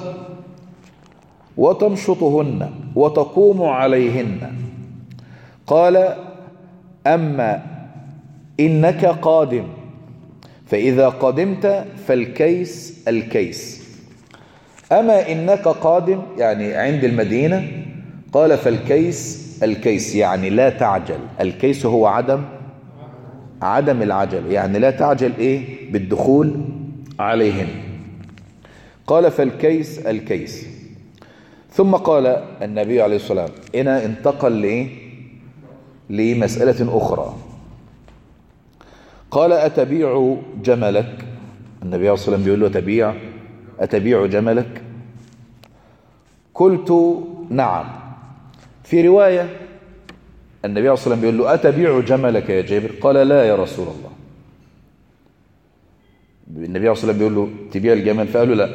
B: وتمشطهن وتقوم عليهن قال أما إنك قادم فإذا قدمت فالكيس الكيس أما إنك قادم يعني عند المدينة قال فالكيس الكيس يعني لا تعجل الكيس هو عدم عدم العجل يعني لا تعجل إيه بالدخول عليهن قال فالكيس الكيس ثم قال النبي عليه الصلاة والسلام هنا انتقل لإيه لمسألة أخرى قال أتبيع جملك النبي عليه الصلاة والسلام بيقول له أتبيع أتبيع جملك قلت نعم في رواية النبي عليه الصلاة والسلام بيقول له أتبيع جملك يا جابر قال لا يا رسول الله النبي عليه الصلاة والسلام بيقول له تبيع الجمل فقال له لا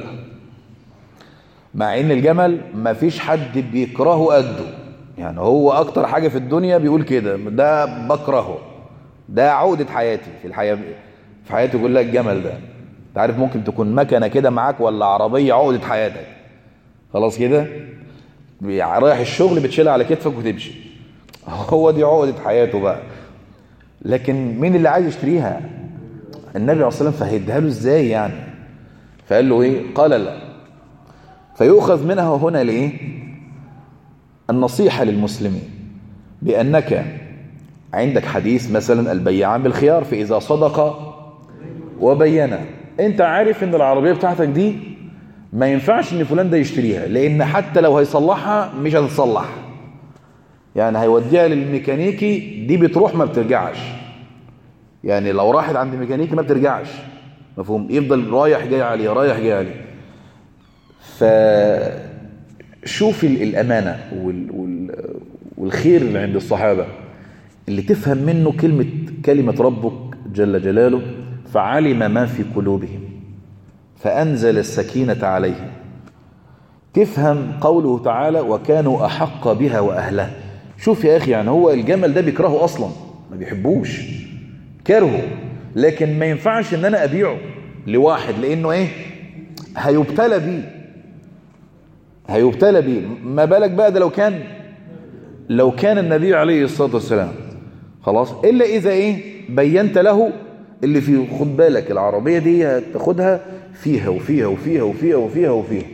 B: مع ان الجمل ما فيش حد بيكرهه قده يعني هو اكتر حاجة في الدنيا بيقول كده ده بكرهه ده عقدة حياتي في الحياة في حياتي كلها الجمل ده انت عارف ممكن تكون مكنة كده معاك ولا عربية عقدة حياتك خلاص كده رايح الشغل بتشيلها على كتفك وتمشي هو دي عقدة حياته بقى لكن مين اللي عايز يشتريها النبي عليه الصلاة والسلام فهيديها له ازاي يعني فقال له ايه قال لا فيؤخذ منها هنا لإيه النصيحة للمسلمين بأنك عندك حديث مثلا البيعان بالخيار فإذا صدق وبين انت عارف ان العربية بتاعتك دي ما ينفعش ان فلان ده يشتريها لان حتى لو هيصلحها مش هتتصلح يعني هيوديها للميكانيكي دي بتروح ما بترجعش يعني لو راحت عند ميكانيكي ما بترجعش مفهوم يفضل رايح جاي عليها رايح جاي عليها فشوف الأمانة وال وال والخير اللي عند الصحابة اللي تفهم منه كلمة كلمة ربك جل جلاله فعلم ما في قلوبهم فأنزل السكينة عليهم تفهم قوله تعالى وكانوا أحق بها وأهلها شوف يا أخي يعني هو الجمل ده بيكرهه أصلا ما بيحبوش كرهه لكن ما ينفعش ان انا ابيعه لواحد لانه ايه هيبتلى بيه هيبتلى بيه ما بالك بقى ده لو كان لو كان النبي عليه الصلاة والسلام خلاص إلا إذا إيه بينت له اللي فيه خد بالك العربية دي هتاخدها فيها وفيها وفيها وفيها وفيها وفيها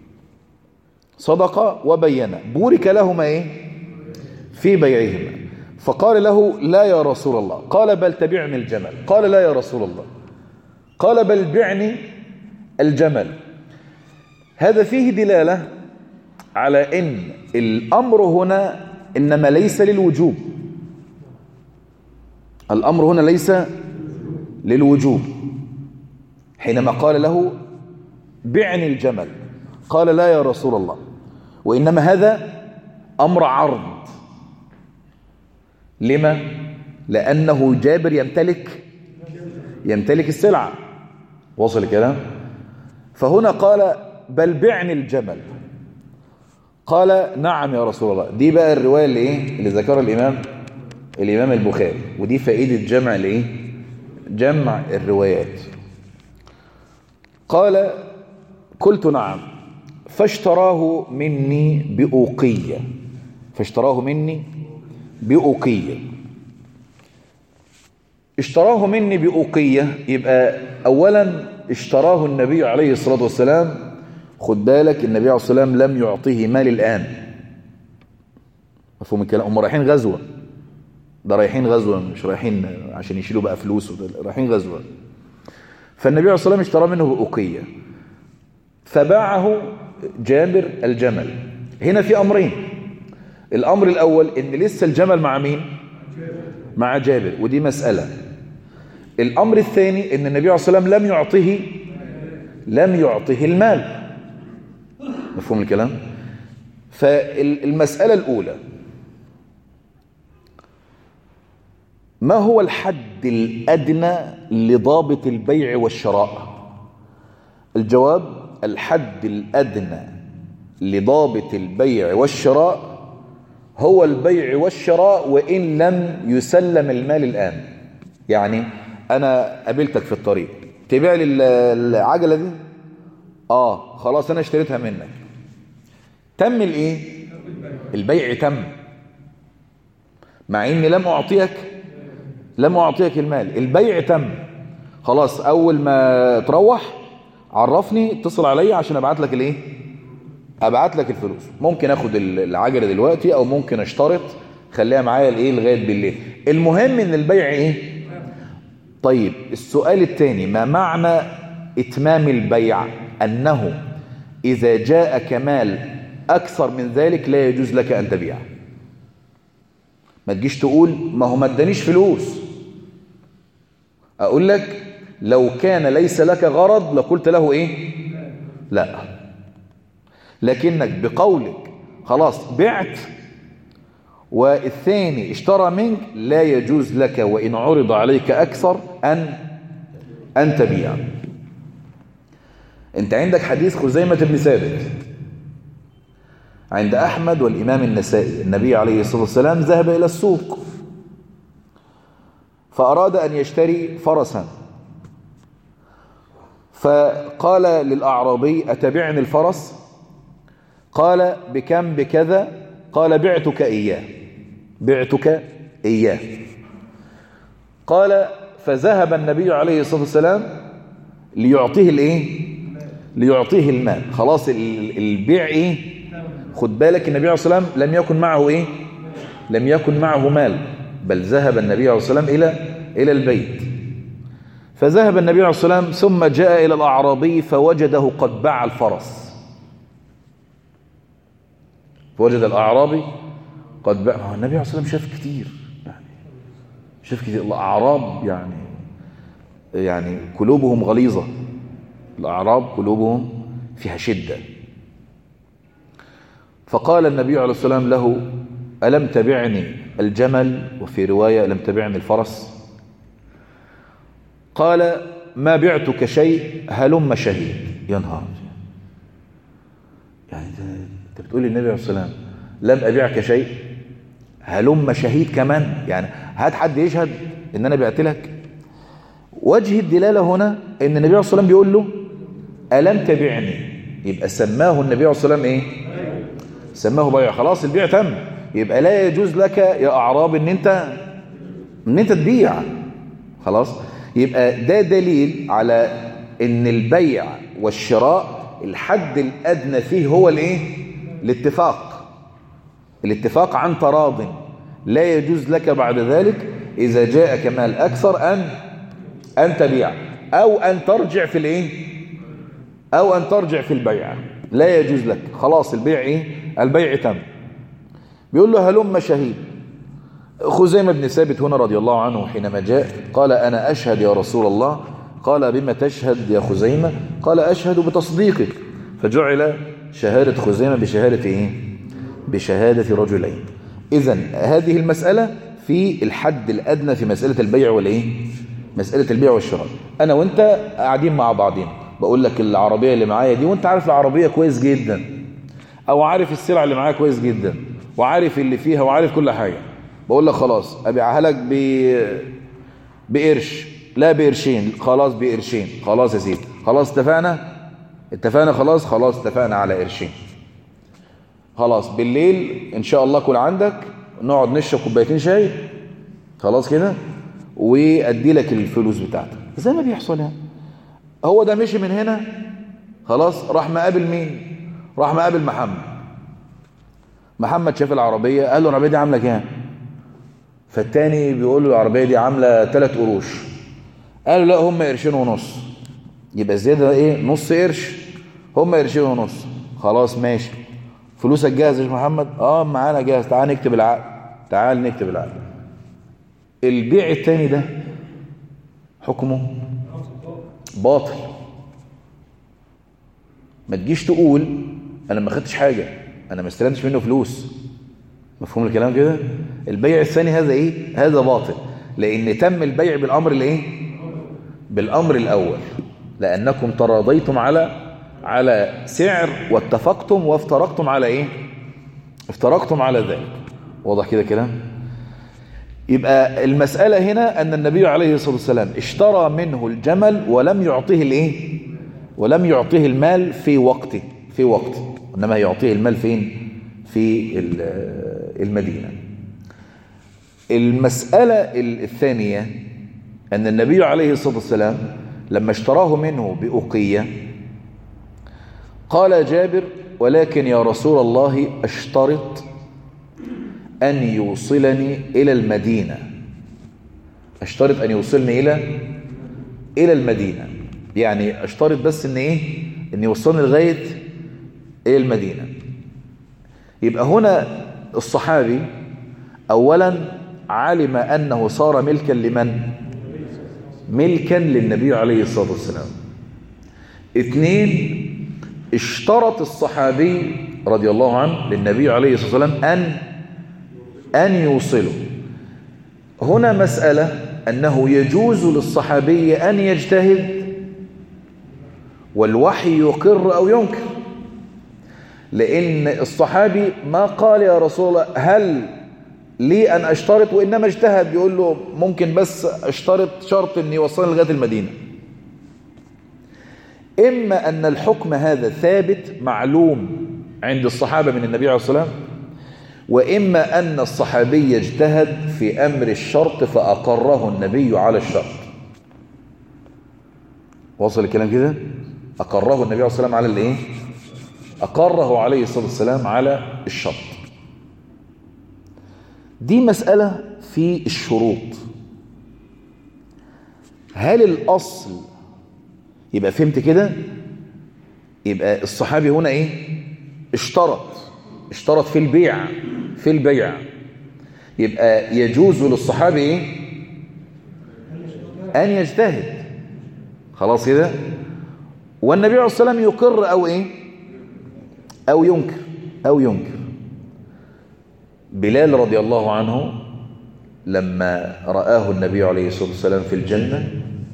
B: صدق وبين بورك لهما إيه في بيعهما فقال له لا يا رسول الله قال بل تبعني الجمل قال لا يا رسول الله قال بل بعني الجمل هذا فيه دلالة على ان الامر هنا انما ليس للوجوب الامر هنا ليس للوجوب حينما قال له بعني الجمل قال لا يا رسول الله وانما هذا امر عرض لما لانه جابر يمتلك يمتلك السلعه وصل الكلام فهنا قال بل بعني الجمل قال نعم يا رسول الله دي بقى الرواية اللي ايه اللي ذكرها الإمام الإمام البخاري ودي فائدة جمع الايه جمع الروايات قال قلت نعم فاشتراه مني بأوقية فاشتراه مني بأوقية اشتراه مني بأوقية يبقى أولا اشتراه النبي عليه الصلاة والسلام خد بالك النبي عليه الصلاة والسلام لم يعطيه مال الآن مفهوم الكلام هم رايحين غزوة ده رايحين غزوة مش رايحين عشان يشيلوا بقى فلوس رايحين غزوة فالنبي عليه الصلاة والسلام اشترى منه بأوقية فباعه جابر الجمل هنا في أمرين الأمر الأول إن لسه الجمل مع مين مع جابر ودي مسألة الأمر الثاني إن النبي عليه الصلاة والسلام لم يعطه لم يعطه المال مفهوم الكلام فالمسألة الأولى ما هو الحد الأدنى لضابط البيع والشراء الجواب الحد الأدنى لضابط البيع والشراء هو البيع والشراء وإن لم يسلم المال الآن يعني أنا قابلتك في الطريق تبيع لي العجلة دي آه خلاص أنا اشتريتها منك تم الإيه البيع تم مع إني لم أعطيك لم أعطيك المال البيع تم خلاص أول ما تروح عرفني اتصل عليا عشان أبعت لك الإيه ابعت لك الفلوس ممكن اخد العجله دلوقتي او ممكن اشترط خليها معايا الايه لغايه بالليل المهم ان البيع ايه طيب السؤال الثاني ما معنى اتمام البيع انه اذا جاء كمال اكثر من ذلك لا يجوز لك ان تبيع ما تجيش تقول ما هو ما ادانيش فلوس اقول لك لو كان ليس لك غرض لقلت له ايه لا لكنك بقولك خلاص بعت والثاني اشترى منك لا يجوز لك وإن عرض عليك أكثر أن أن تبيع انت عندك حديث خزيمة بن ثابت عند أحمد والإمام النسائي النبي عليه الصلاة والسلام ذهب إلى السوق فأراد أن يشتري فرسا فقال للأعرابي أتبعني الفرس قال بكم بكذا قال بعتك إياه بعتك إياه قال فذهب النبي عليه الصلاة والسلام ليعطيه الايه ليعطيه المال خلاص البيع ايه خد بالك النبي عليه الصلاة والسلام لم يكن معه ايه لم يكن معه مال بل ذهب النبي عليه الصلاة والسلام إلى إلى البيت فذهب النبي عليه الصلاة والسلام ثم جاء إلى الأعرابي فوجده قد باع الفرس فوجد الأعرابي قد باع النبي عليه الصلاة والسلام شاف كتير يعني شاف كتير الأعراب يعني يعني قلوبهم غليظة الأعراب قلوبهم فيها شدة فقال النبي عليه الصلاة والسلام له ألم تبعني الجمل وفي رواية ألم تبعني الفرس قال ما بعتك شيء هلم شهيد يا نهار يعني انت بتقول للنبي عليه الصلاة والسلام لم أبيعك شيء هلم شهيد كمان يعني هات حد يشهد ان انا بعت لك وجه الدلالة هنا ان النبي عليه الصلاة والسلام بيقول له ألم تبعني يبقى سماه النبي عليه الصلاة والسلام ايه سماه بيع خلاص البيع تم يبقى لا يجوز لك يا أعراب ان انت ان انت تبيع خلاص يبقى ده دليل على ان البيع والشراء الحد الأدنى فيه هو الايه الاتفاق الاتفاق عن تراض لا يجوز لك بعد ذلك إذا جاءك مال أكثر أن أن تبيع أو أن ترجع في الإيه أو أن ترجع في البيع لا يجوز لك خلاص البيع إيه البيع تم بيقول له هلم شهيد خزيمة بن ثابت هنا رضي الله عنه حينما جاء قال أنا أشهد يا رسول الله قال بما تشهد يا خزيمة قال أشهد بتصديقك فجعل شهادة خزيمة بشهادة إيه بشهادة رجلين إذا هذه المسألة في الحد الأدنى في مسألة البيع والإيه مسألة البيع والشراء أنا وأنت قاعدين مع بعضين بقول لك العربية اللي معايا دي وأنت عارف العربية كويس جدا أو عارف السلعة اللي معايا كويس جدا وعارف اللي فيها وعارف كل حاجة بقول لك خلاص أبيعها لك ب... بقرش لا بقرشين خلاص بقرشين خلاص يا سيدي خلاص اتفقنا اتفقنا خلاص خلاص اتفقنا على قرشين خلاص بالليل ان شاء الله كل عندك نقعد نشرب كوبايتين شاي خلاص كده وادي لك الفلوس بتاعتك زي ما بيحصل يعني هو ده مشي من هنا خلاص راح مقابل مين راح مقابل محمد محمد شاف العربيه قال له العربيه دي عامله كام فالتاني بيقول له العربيه دي عامله 3 قروش قال له لا هم قرشين ونص يبقى الزياده ايه نص قرش هم قرشين ونص خلاص ماشي فلوسك جاهز يا محمد اه معانا جاهز تعال نكتب العقد تعال نكتب العقد البيع التاني ده حكمه باطل ما تجيش تقول انا ما خدتش حاجه انا ما استلمتش منه فلوس مفهوم الكلام كده البيع الثاني هذا ايه هذا باطل لان تم البيع بالامر الايه بالامر الاول لانكم تراضيتم على على سعر واتفقتم وافترقتم على ايه افترقتم على ذلك واضح كده كلام يبقى المسألة هنا أن النبي عليه الصلاة والسلام اشترى منه الجمل ولم يعطيه الايه ولم يعطيه المال في وقته في وقته إنما يعطيه المال فين في المدينة المسألة الثانية أن النبي عليه الصلاة والسلام لما اشتراه منه بأقية قال جابر ولكن يا رسول الله اشترط أن يوصلني إلى المدينة اشترط أن يوصلني إلى إلى المدينة يعني اشترط بس أن إيه أن يوصلني لغاية إلى المدينة يبقى هنا الصحابي أولا علم أنه صار ملكا لمن ملكا للنبي عليه الصلاة والسلام اثنين اشترط الصحابي رضي الله عنه للنبي عليه الصلاة والسلام أن أن يوصلوا هنا مسألة أنه يجوز للصحابي أن يجتهد والوحي يقر أو ينكر لأن الصحابي ما قال يا رسول الله هل لي أن أشترط وإنما اجتهد يقول له ممكن بس أشترط شرط أن يوصلني لغاية المدينة إما أن الحكم هذا ثابت معلوم عند الصحابة من النبي عليه الصلاة والسلام وإما أن الصحابي اجتهد في أمر الشرط فأقره النبي على الشرط وصل الكلام كده أقره النبي عليه الصلاة والسلام على الإيه أقره عليه الصلاة والسلام على الشرط دي مسألة في الشروط هل الأصل يبقى فهمت كده يبقى الصحابي هنا ايه اشترط اشترط في البيع في البيع يبقى يجوز للصحابي ايه ان يجتهد خلاص كده والنبي عليه الصلاه والسلام يقر او ايه او ينكر او ينكر بلال رضي الله عنه لما رآه النبي عليه الصلاة والسلام في الجنة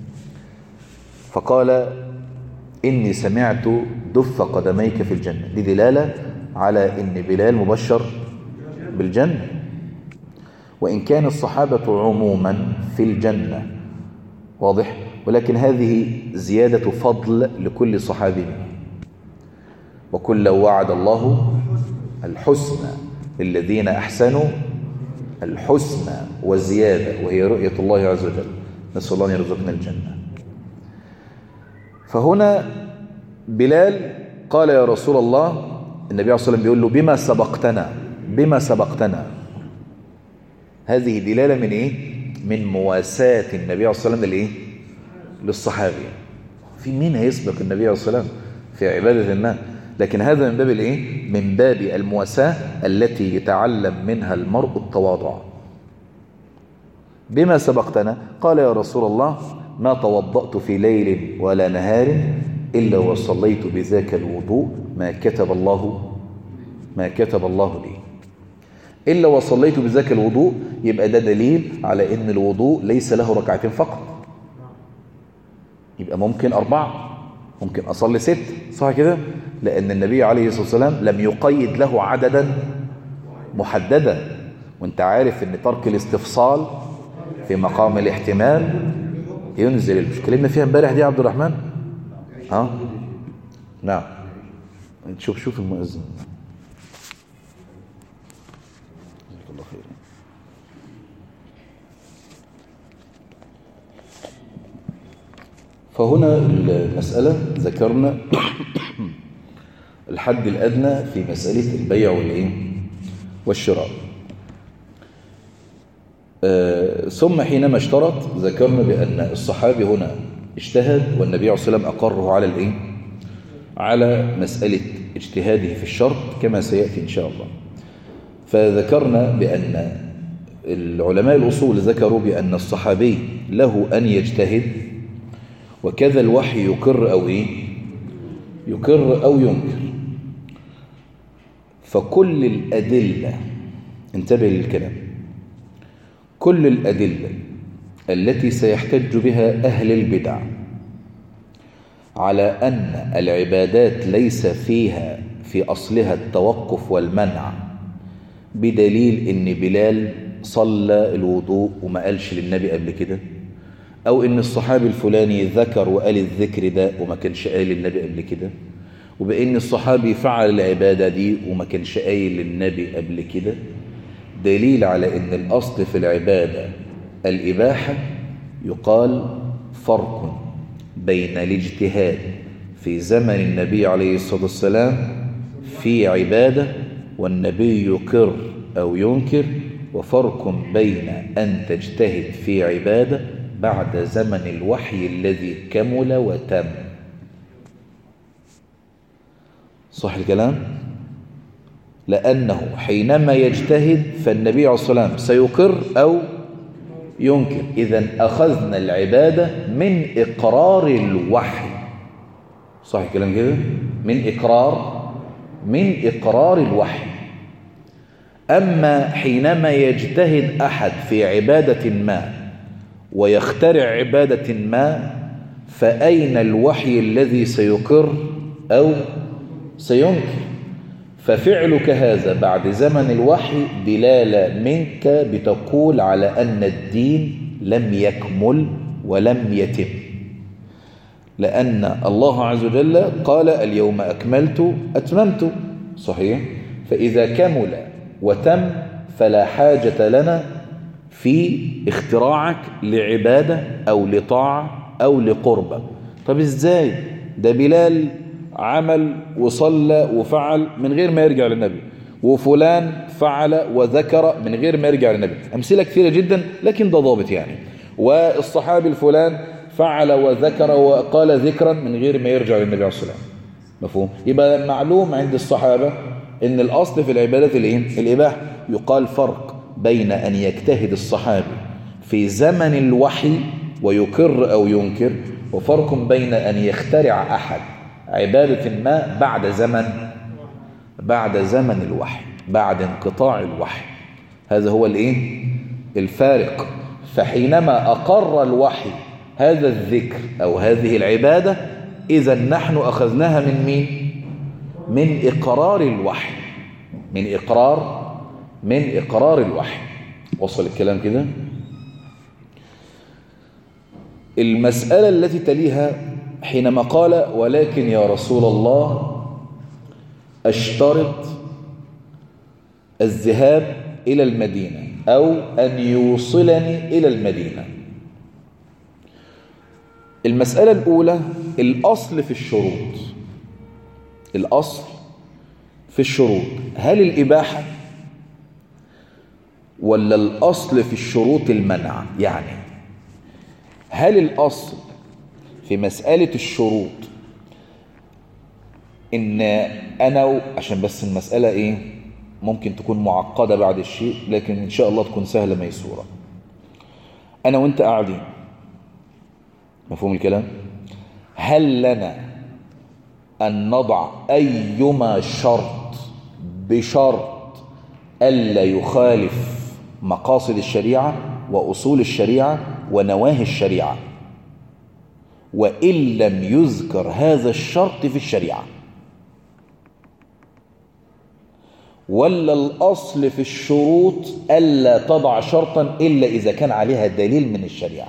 B: فقال إني سمعت دف قدميك في الجنة دي دلالة على إن بلال مبشر بالجنة وإن كان الصحابة عموما في الجنة واضح ولكن هذه زيادة فضل لكل صحابي وكل وعد الله الحسنى للذين أحسنوا الحسنى وزيادة وهي رؤية الله عز وجل نسأل الله أن يرزقنا الجنة فهنا بلال قال يا رسول الله النبي عليه الصلاة والسلام بيقول له بما سبقتنا بما سبقتنا هذه دلالة من إيه؟ من مواساة النبي عليه الصلاة والسلام لإيه؟ للصحابي في مين هيسبق النبي عليه الصلاة والسلام في عبادة الله لكن هذا من باب الايه من باب المواساة التي يتعلم منها المرء التواضع بما سبقتنا قال يا رسول الله ما توضأت في ليل ولا نهار إلا وصليت بذاك الوضوء ما كتب الله ما كتب الله لي إلا وصليت بذاك الوضوء يبقى ده دليل على إن الوضوء ليس له ركعتين فقط يبقى ممكن أربعة ممكن أصلي ست صح كده لأن النبي عليه الصلاة والسلام لم يقيد له عددا محددا وانت عارف ان ترك الاستفصال في مقام الاحتمال ينزل مش كلمنا فيها امبارح دي يا عبد الرحمن ها نعم شوف شوف المؤذن جزاك الله خير فهنا المسألة ذكرنا الحد الأدنى في مسألة البيع والإيه والشراء آه ثم حينما اشترط ذكرنا بأن الصحابي هنا اجتهد والنبي عليه الصلاة والسلام أقره على الإيه على مسألة اجتهاده في الشرط كما سيأتي إن شاء الله فذكرنا بأن العلماء الأصول ذكروا بأن الصحابي له أن يجتهد وكذا الوحي يقر أو إيه يقر أو ينكر فكل الأدلة انتبه للكلام كل الأدلة التي سيحتج بها أهل البدع على أن العبادات ليس فيها في أصلها التوقف والمنع بدليل أن بلال صلى الوضوء وما قالش للنبي قبل كده أو إن الصحابي الفلاني ذكر وقال الذكر ده وما كانش قايل للنبي قبل كده وبإن الصحابي فعل العبادة دي وما كانش قايل للنبي قبل كده دليل على إن الأصل في العبادة الإباحة يقال فرق بين الاجتهاد في زمن النبي عليه الصلاة والسلام في عبادة والنبي يقر أو ينكر وفرق بين أن تجتهد في عبادة بعد زمن الوحي الذي كمل وتم صح الكلام لأنه حينما يجتهد فالنبي عليه الصلاة والسلام سيقر أو ينكر إذا أخذنا العبادة من إقرار الوحي صح الكلام كده من إقرار من إقرار الوحي أما حينما يجتهد أحد في عبادة ما ويخترع عبادة ما فأين الوحي الذي سيقر أو سينكر ففعلك هذا بعد زمن الوحي دلالة منك بتقول على أن الدين لم يكمل ولم يتم لأن الله عز وجل قال اليوم أكملت أتممت صحيح فإذا كمل وتم فلا حاجة لنا في اختراعك لعبادة أو لطاعة أو لقربة طب إزاي ده بلال عمل وصلى وفعل من غير ما يرجع للنبي وفلان فعل وذكر من غير ما يرجع للنبي أمثلة كثيرة جدا لكن ده ضابط يعني والصحابي الفلان فعل وذكر وقال ذكرا من غير ما يرجع للنبي عليه الصلاة والسلام مفهوم يبقى معلوم عند الصحابة ان الأصل في العبادة الايه الإباحة يقال فرق بين أن يجتهد الصحابي في زمن الوحي ويكر أو ينكر وفرق بين أن يخترع أحد عبادة ما بعد زمن بعد زمن الوحي بعد انقطاع الوحي هذا هو الايه الفارق فحينما أقر الوحي هذا الذكر أو هذه العبادة إذا نحن أخذناها من مين من إقرار الوحي من إقرار من إقرار الوحي وصل الكلام كده المسألة التي تليها حينما قال ولكن يا رسول الله أشترط الذهاب إلى المدينة أو أن يوصلني إلى المدينة المسألة الأولى الأصل في الشروط الأصل في الشروط هل الإباحة ولا الأصل في الشروط المنع يعني هل الأصل في مسألة الشروط إن أنا عشان بس المسألة إيه ممكن تكون معقدة بعد الشيء لكن إن شاء الله تكون سهلة ميسورة أنا وإنت قاعدين مفهوم الكلام هل لنا أن نضع أيما شرط بشرط ألا يخالف مقاصد الشريعة وأصول الشريعة ونواهي الشريعة وإن لم يذكر هذا الشرط في الشريعة ولا الأصل في الشروط ألا تضع شرطا إلا إذا كان عليها دليل من الشريعة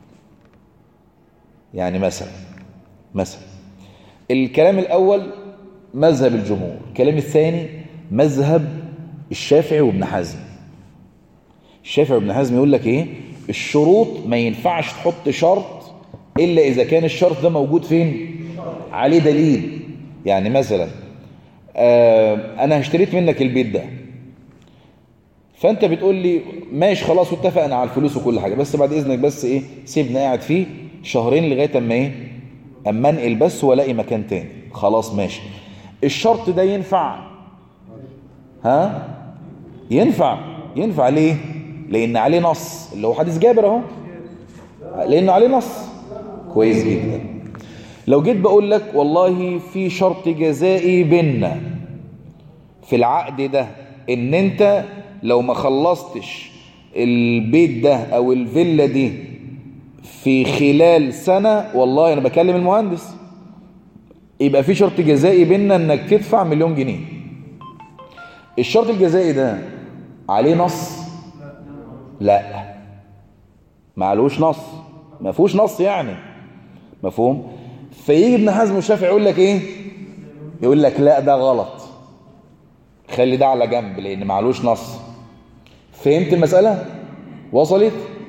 B: يعني مثلا مثلا الكلام الأول مذهب الجمهور الكلام الثاني مذهب الشافعي وابن حزم الشافعي وابن حزم يقول لك ايه الشروط ما ينفعش تحط شرط إلا إذا كان الشرط ده موجود فين عليه دليل يعني مثلا آه أنا اشتريت منك البيت ده فأنت بتقول لي ماشي خلاص واتفقنا على الفلوس وكل حاجة بس بعد إذنك بس إيه سيبنا قاعد فيه شهرين لغاية أما إيه أما أنقل بس وألاقي مكان تاني خلاص ماشي الشرط ده ينفع ها ينفع ينفع ليه لأن عليه نص اللي هو حديث جابر اهو لأنه عليه نص كويس جدا لو جيت بقول لك والله في شرط جزائي بينا في العقد ده ان انت لو ما خلصتش البيت ده او الفيلا دي في خلال سنة والله انا بكلم المهندس يبقى في شرط جزائي بينا انك تدفع مليون جنيه الشرط الجزائي ده عليه نص لا معلوش نص ما فيهوش نص يعني مفهوم فيجي ابن حزم الشافعي يقول لك ايه يقول لك لا ده غلط خلي ده على جنب لان معلوش نص فهمت المسألة وصلت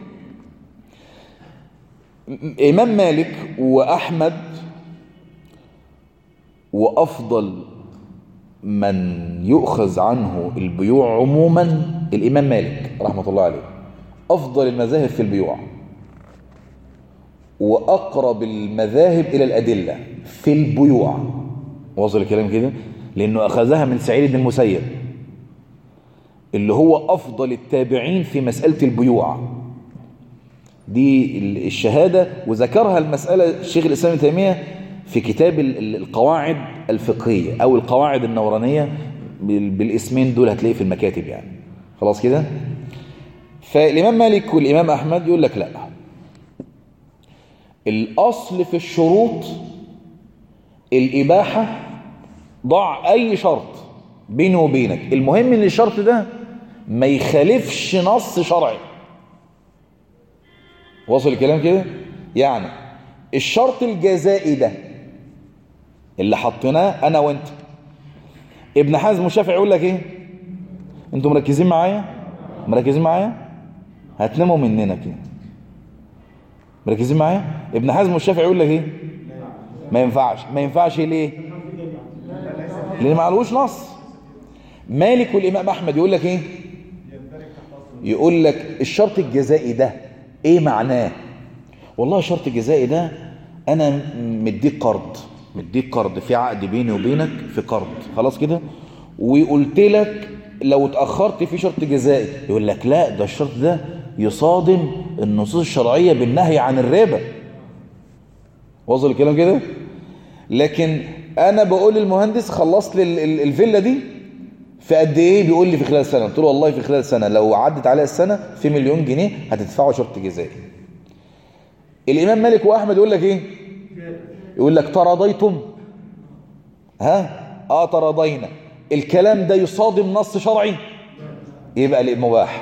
B: امام مالك واحمد وافضل من يؤخذ عنه البيوع عموما الامام مالك رحمة الله عليه افضل المذاهب في البيوع وأقرب المذاهب إلى الأدلة في البيوع وصل الكلام كده لأنه أخذها من سعيد بن المسيب اللي هو أفضل التابعين في مسألة البيوع دي الشهادة وذكرها المسألة الشيخ الإسلام التيمية في كتاب القواعد الفقهية أو القواعد النورانية بال- بالاسمين دول هتلاقيه في المكاتب يعني خلاص كده فالإمام مالك والإمام أحمد يقول لك لا الأصل في الشروط الإباحة ضع أي شرط بيني وبينك المهم إن الشرط ده ما يخالفش نص شرعي وصل الكلام كده يعني الشرط الجزائي ده اللي حطيناه أنا وأنت ابن حزم والشافعي يقول لك إيه أنتوا مركزين معايا مركزين معايا هتناموا مننا كده مركزين معايا ابن حزم والشافعي يقول لك ايه ما ينفعش ما ينفعش ليه لان ما علوش نص مالك والامام احمد يقول لك ايه يقول لك الشرط الجزائي ده ايه معناه والله الشرط الجزائي ده انا مديك قرض مديك قرض في عقد بيني وبينك في قرض خلاص كده وقلت لك لو اتاخرت في شرط جزائي يقول لك لا ده الشرط ده يصادم النصوص الشرعيه بالنهي عن الربا وصل الكلام كده لكن انا بقول للمهندس خلصت لي ال- ال- الفيلا دي في قد ايه بيقول لي في خلال سنه قلت له والله في خلال سنه لو عدت عليها السنه في مليون جنيه هتدفعوا شرط جزائي الامام مالك واحمد يقول لك ايه يقول لك تراضيتم ها اه تراضينا الكلام ده يصادم نص شرعي يبقى مباح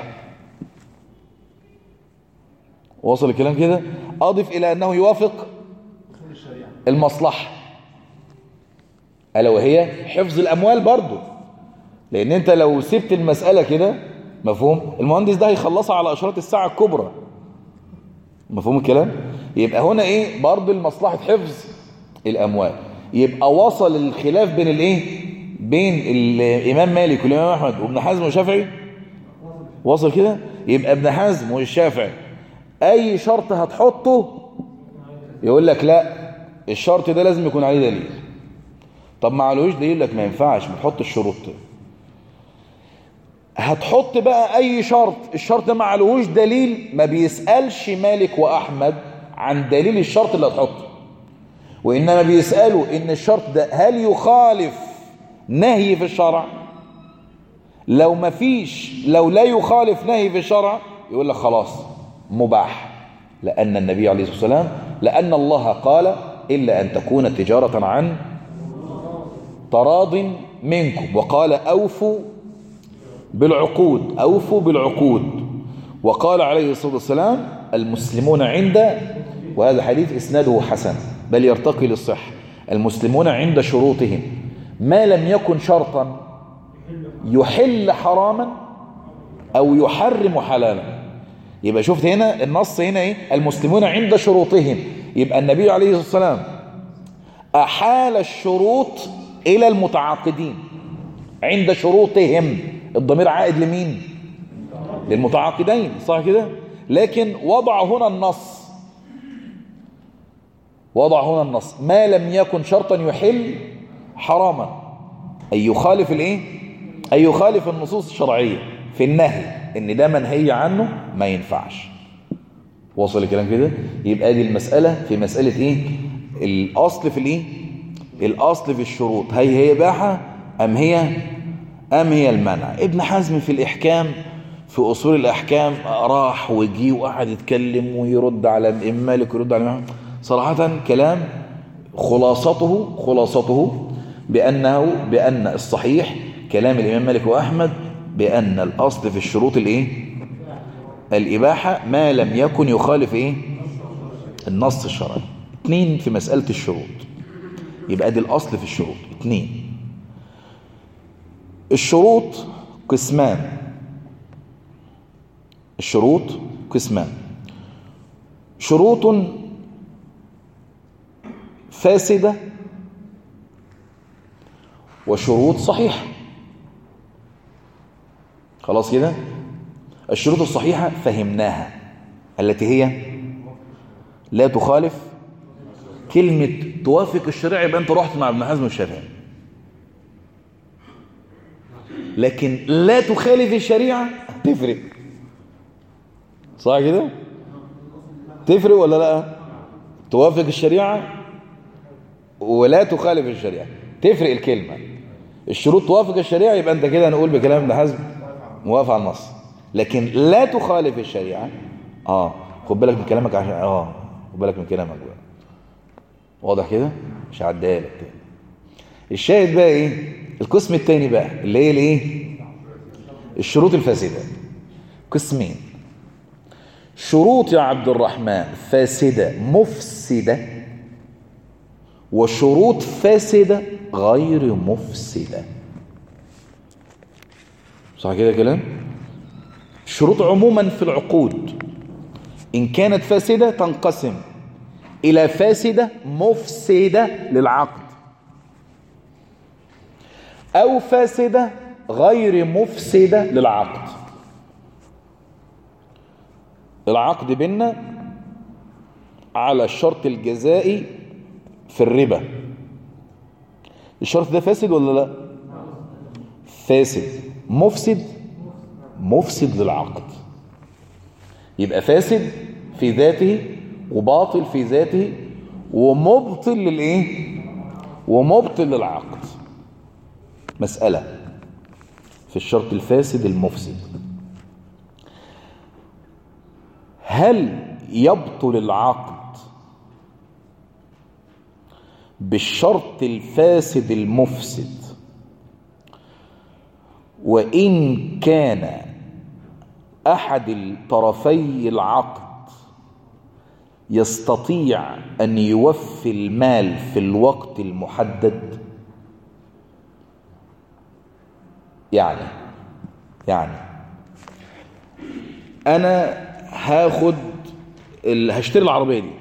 B: وصل الكلام كده اضف الى انه يوافق المصلحه الا وهي حفظ الاموال برضو لان انت لو سبت المساله كده مفهوم المهندس ده هيخلصها على اشراط الساعه الكبرى مفهوم الكلام يبقى هنا ايه برضو لمصلحه حفظ الاموال يبقى وصل الخلاف بين الايه بين الامام مالك والامام احمد وابن حزم والشافعي وصل كده يبقى ابن حزم والشافعي اي شرط هتحطه يقول لك لا الشرط ده لازم يكون عليه دليل طب ما عليهوش دليل لك ما ينفعش ما تحط الشروط دي. هتحط بقى اي شرط الشرط ده ما عليهوش دليل ما بيسالش مالك واحمد عن دليل الشرط اللي هتحطه وانما بيسالوا ان الشرط ده هل يخالف نهي في الشرع لو ما فيش لو لا يخالف نهي في الشرع يقول لك خلاص مباح لأن النبي عليه الصلاة والسلام لأن الله قال إلا أن تكون تجارة عن تراض منكم وقال أوفوا بالعقود أوفوا بالعقود وقال عليه الصلاة والسلام المسلمون عند وهذا حديث إسناده حسن بل يرتقي للصح المسلمون عند شروطهم ما لم يكن شرطا يحل حراما أو يحرم حلالا يبقى شفت هنا النص هنا ايه المسلمون عند شروطهم يبقى النبي عليه الصلاة والسلام أحال الشروط إلى المتعاقدين عند شروطهم الضمير عائد لمين للمتعاقدين صح كده لكن وضع هنا النص وضع هنا النص ما لم يكن شرطا يحل حراما أي يخالف الايه أي يخالف النصوص الشرعية في النهي ان ده منهي عنه ما ينفعش وصل الكلام كده يبقى دي المسألة في مسألة ايه الاصل في الايه الاصل في الشروط هي هي باحة ام هي ام هي المنع ابن حزم في الاحكام في اصول الاحكام راح وجي وقعد يتكلم ويرد على الامام مالك ويرد على الامام صراحة كلام خلاصته خلاصته بأنه بأن الصحيح كلام الإمام مالك وأحمد بأن الأصل في الشروط الإيه؟ الإباحة ما لم يكن يخالف إيه؟ النص الشرعي اثنين في مسألة الشروط يبقى دي الأصل في الشروط اثنين الشروط قسمان الشروط قسمان شروط فاسدة وشروط صحيحة خلاص كده الشروط الصحيحة فهمناها التي هي لا تخالف كلمة توافق الشريعة يبقى انت رحت مع ابن حزم والشافعي لكن لا تخالف الشريعة تفرق صح كده تفرق ولا لا توافق الشريعة ولا تخالف الشريعة تفرق الكلمة الشروط توافق الشريعة يبقى انت كده نقول بكلام ابن حزم موافق على النص لكن لا تخالف الشريعة اه خد بالك من كلامك عشان اه خد بالك من كلامك بقى واضح كده مش هعديها لك تاني الشاهد بقى ايه القسم الثاني بقى اللي هي الايه الشروط الفاسده قسمين شروط يا عبد الرحمن فاسده مفسده وشروط فاسده غير مفسده صح كده كلام الشروط عموما في العقود ان كانت فاسده تنقسم الى فاسده مفسده للعقد أو فاسدة غير مفسدة للعقد العقد بيننا على الشرط الجزائي في الربا الشرط ده فاسد ولا لا فاسد مفسد مفسد للعقد يبقى فاسد في ذاته وباطل في ذاته ومبطل للايه ومبطل للعقد مسألة في الشرط الفاسد المفسد هل يبطل العقد بالشرط الفاسد المفسد وإن كان أحد الطرفي العقد يستطيع أن يوفي المال في الوقت المحدد يعني يعني انا هاخد ال... هشتري العربيه دي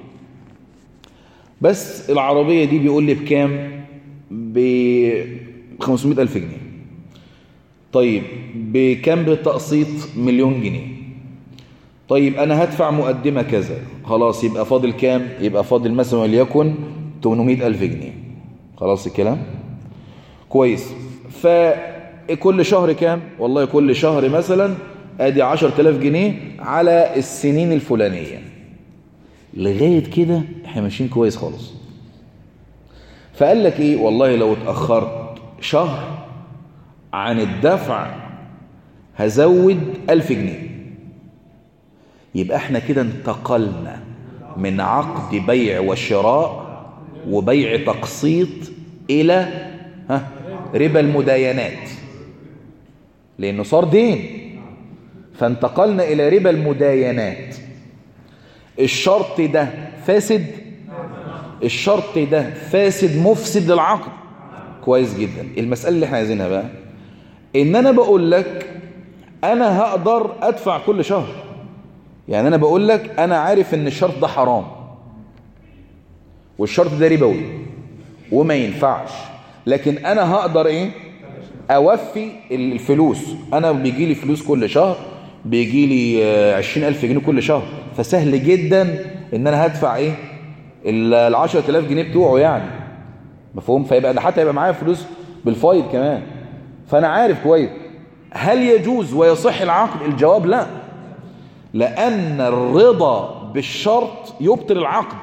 B: بس العربيه دي بيقول لي بكام ب 500 الف جنيه طيب بكام بالتقسيط مليون جنيه طيب انا هدفع مقدمه كذا خلاص يبقى فاضل كام يبقى فاضل مثلا وليكن 800 الف جنيه خلاص الكلام كويس ف كل شهر كام والله كل شهر مثلا ادي 10000 جنيه على السنين الفلانية لغاية كده احنا ماشيين كويس خالص فقال لك ايه والله لو اتأخرت شهر عن الدفع هزود 1000 جنيه يبقى احنا كده انتقلنا من عقد بيع وشراء وبيع تقسيط الى ها ربا المداينات لأنه صار دين فانتقلنا إلى ربا المداينات الشرط ده فاسد الشرط ده فاسد مفسد للعقد كويس جدا المسألة اللي احنا عايزينها بقى ان انا بقول لك انا هقدر ادفع كل شهر يعني انا بقول لك انا عارف ان الشرط ده حرام والشرط ده ربوي وما ينفعش لكن انا هقدر ايه اوفي الفلوس انا بيجي لي فلوس كل شهر بيجي لي عشرين الف جنيه كل شهر فسهل جدا ان انا هدفع ايه ال 10000 جنيه بتوعه يعني مفهوم فيبقى ده حتى يبقى معايا فلوس بالفايد كمان فانا عارف كويس هل يجوز ويصح العقد الجواب لا لان الرضا بالشرط يبطل العقد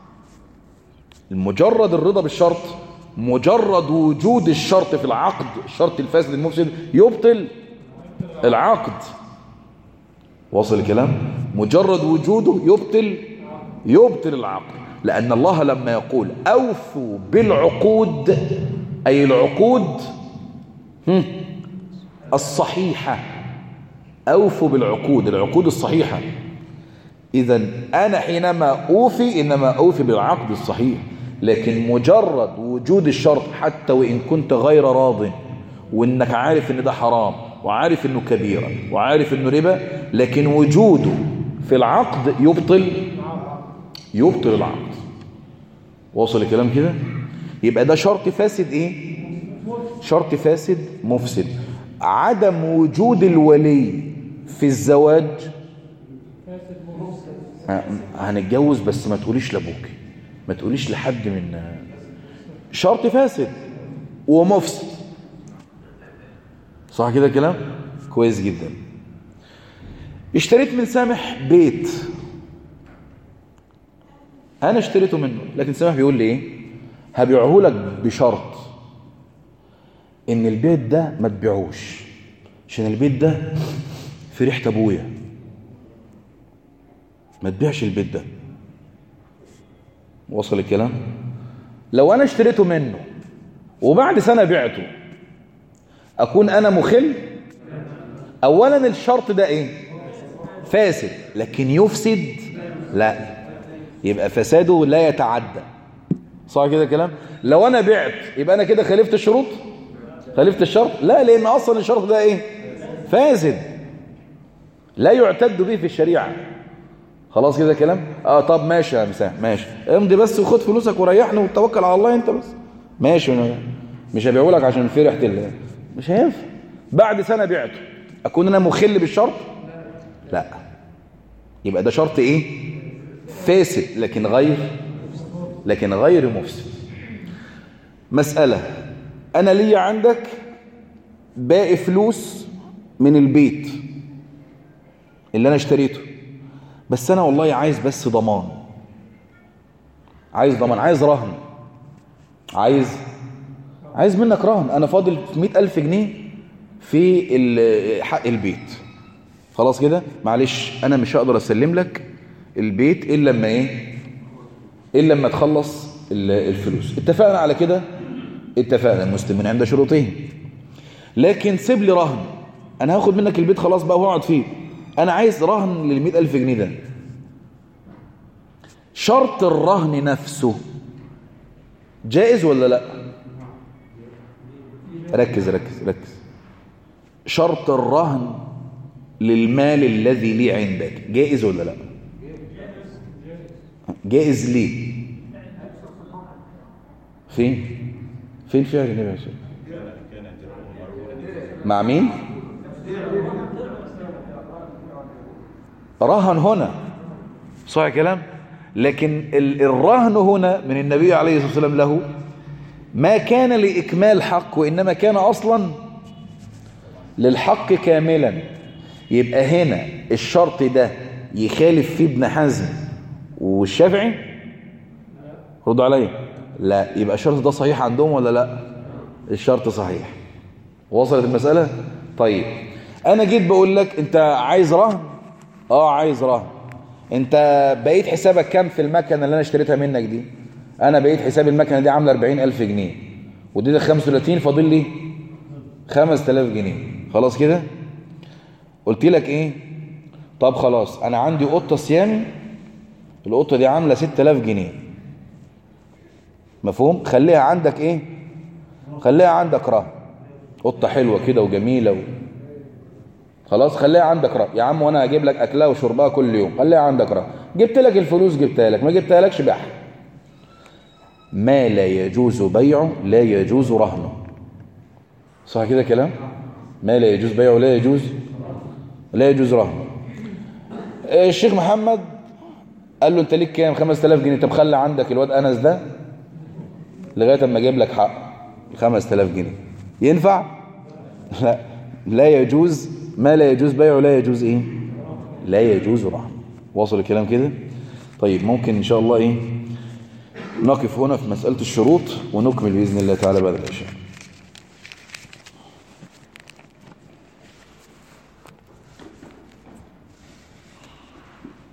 B: مجرد الرضا بالشرط مجرد وجود الشرط في العقد الشرط الفاسد المفسد يبطل العقد واصل الكلام مجرد وجوده يبطل يبطل العقد لأن الله لما يقول أوفوا بالعقود أي العقود الصحيحة أوفوا بالعقود العقود الصحيحة إذا أنا حينما أوفي إنما أوفي بالعقد الصحيح لكن مجرد وجود الشرط حتى وإن كنت غير راض وإنك عارف إن ده حرام وعارف إنه كبيرة وعارف إنه ربا لكن وجوده في العقد يبطل يبطل العقد واصل الكلام كده يبقى ده شرط فاسد إيه شرط فاسد مفسد عدم وجود الولي في الزواج هنتجوز بس ما تقوليش لابوك ما تقوليش لحد من شرط فاسد ومفسد صح كده كلام كويس جدا اشتريت من سامح بيت انا اشتريته منه لكن سامح بيقول لي ايه هبيعه لك بشرط ان البيت ده ما تبيعوش عشان البيت ده في ريحه ابويا ما تبيعش البيت ده وصل الكلام لو انا اشتريته منه وبعد سنه بعته اكون انا مخل اولا الشرط ده ايه فاسد لكن يفسد لا يبقى فساده لا يتعدى صح كده كلام لو انا بعت يبقى انا كده خالفت الشروط خالفت الشرط لا لان اصلا الشرط ده ايه فاسد لا يعتد به في الشريعه خلاص كده كلام اه طب ماشي يا مساء ماشي امضي بس وخد فلوسك وريحنا وتوكل على الله انت بس ماشي أنا مش هبيعه لك عشان في ريحه ال- مش هينفع بعد سنه بعته اكون انا مخل بالشرط لا يبقى ده شرط ايه فاسد لكن غير لكن غير مفسد مسألة أنا ليا عندك باقي فلوس من البيت اللي أنا اشتريته بس أنا والله عايز بس ضمان عايز ضمان عايز رهن عايز عايز منك رهن أنا فاضل مئة ألف جنيه في ال- حق البيت خلاص كده معلش أنا مش هقدر أسلم لك البيت إلا لما إيه إلا لما تخلص ال- الفلوس اتفقنا على كده اتفقنا المسلمين عند شروطهم لكن سيب لي رهن انا هاخد منك البيت خلاص بقى واقعد فيه انا عايز رهن لل ألف جنيه ده شرط الرهن نفسه جائز ولا لا ركز ركز ركز شرط الرهن للمال الذي لي عندك جائز ولا لا جائز ليه فين فين فيها النبي عليه الصلاة والسلام؟ مع مين رهن هنا صحيح كلام لكن ال- الرهن هنا من النبي عليه الصلاة والسلام له ما كان لإكمال حق وإنما كان أصلا للحق كاملا يبقى هنا الشرط ده يخالف فيه ابن حزم والشافعي ردوا عليا لا يبقى الشرط ده صحيح عندهم ولا لا الشرط صحيح وصلت المسألة طيب انا جيت بقول لك انت عايز رهن اه عايز رهن انت بقيت حسابك كام في المكنة اللي انا اشتريتها منك دي انا بقيت حساب المكنة دي عاملة 40 الف جنيه ودي 35 فاضل لي 5000 جنيه خلاص كده قلت لك ايه طب خلاص انا عندي قطة صيامي القطة دي عاملة 6000 جنيه مفهوم خليها عندك ايه خليها عندك رهن قطة حلوة كده وجميلة و... خلاص خليها عندك رهن يا عم وانا هجيب لك اكلها وشربها كل يوم خليها عندك رهن جبت لك الفلوس جبتها لك ما جبتها لكش بيعها ما لا يجوز بيعه لا يجوز رهنه صح كده كلام ما لا يجوز بيعه لا يجوز لا يجوز رهنه الشيخ محمد قال له انت ليك كام 5000 جنيه طب خلي عندك الواد انس ده لغايه اما اجيب لك حق 5000 جنيه ينفع لا لا يجوز ما لا يجوز بيعه لا يجوز ايه لا يجوز رهن واصل الكلام كده طيب ممكن ان شاء الله ايه نقف هنا في مسألة الشروط ونكمل بإذن الله تعالى بعد العشاء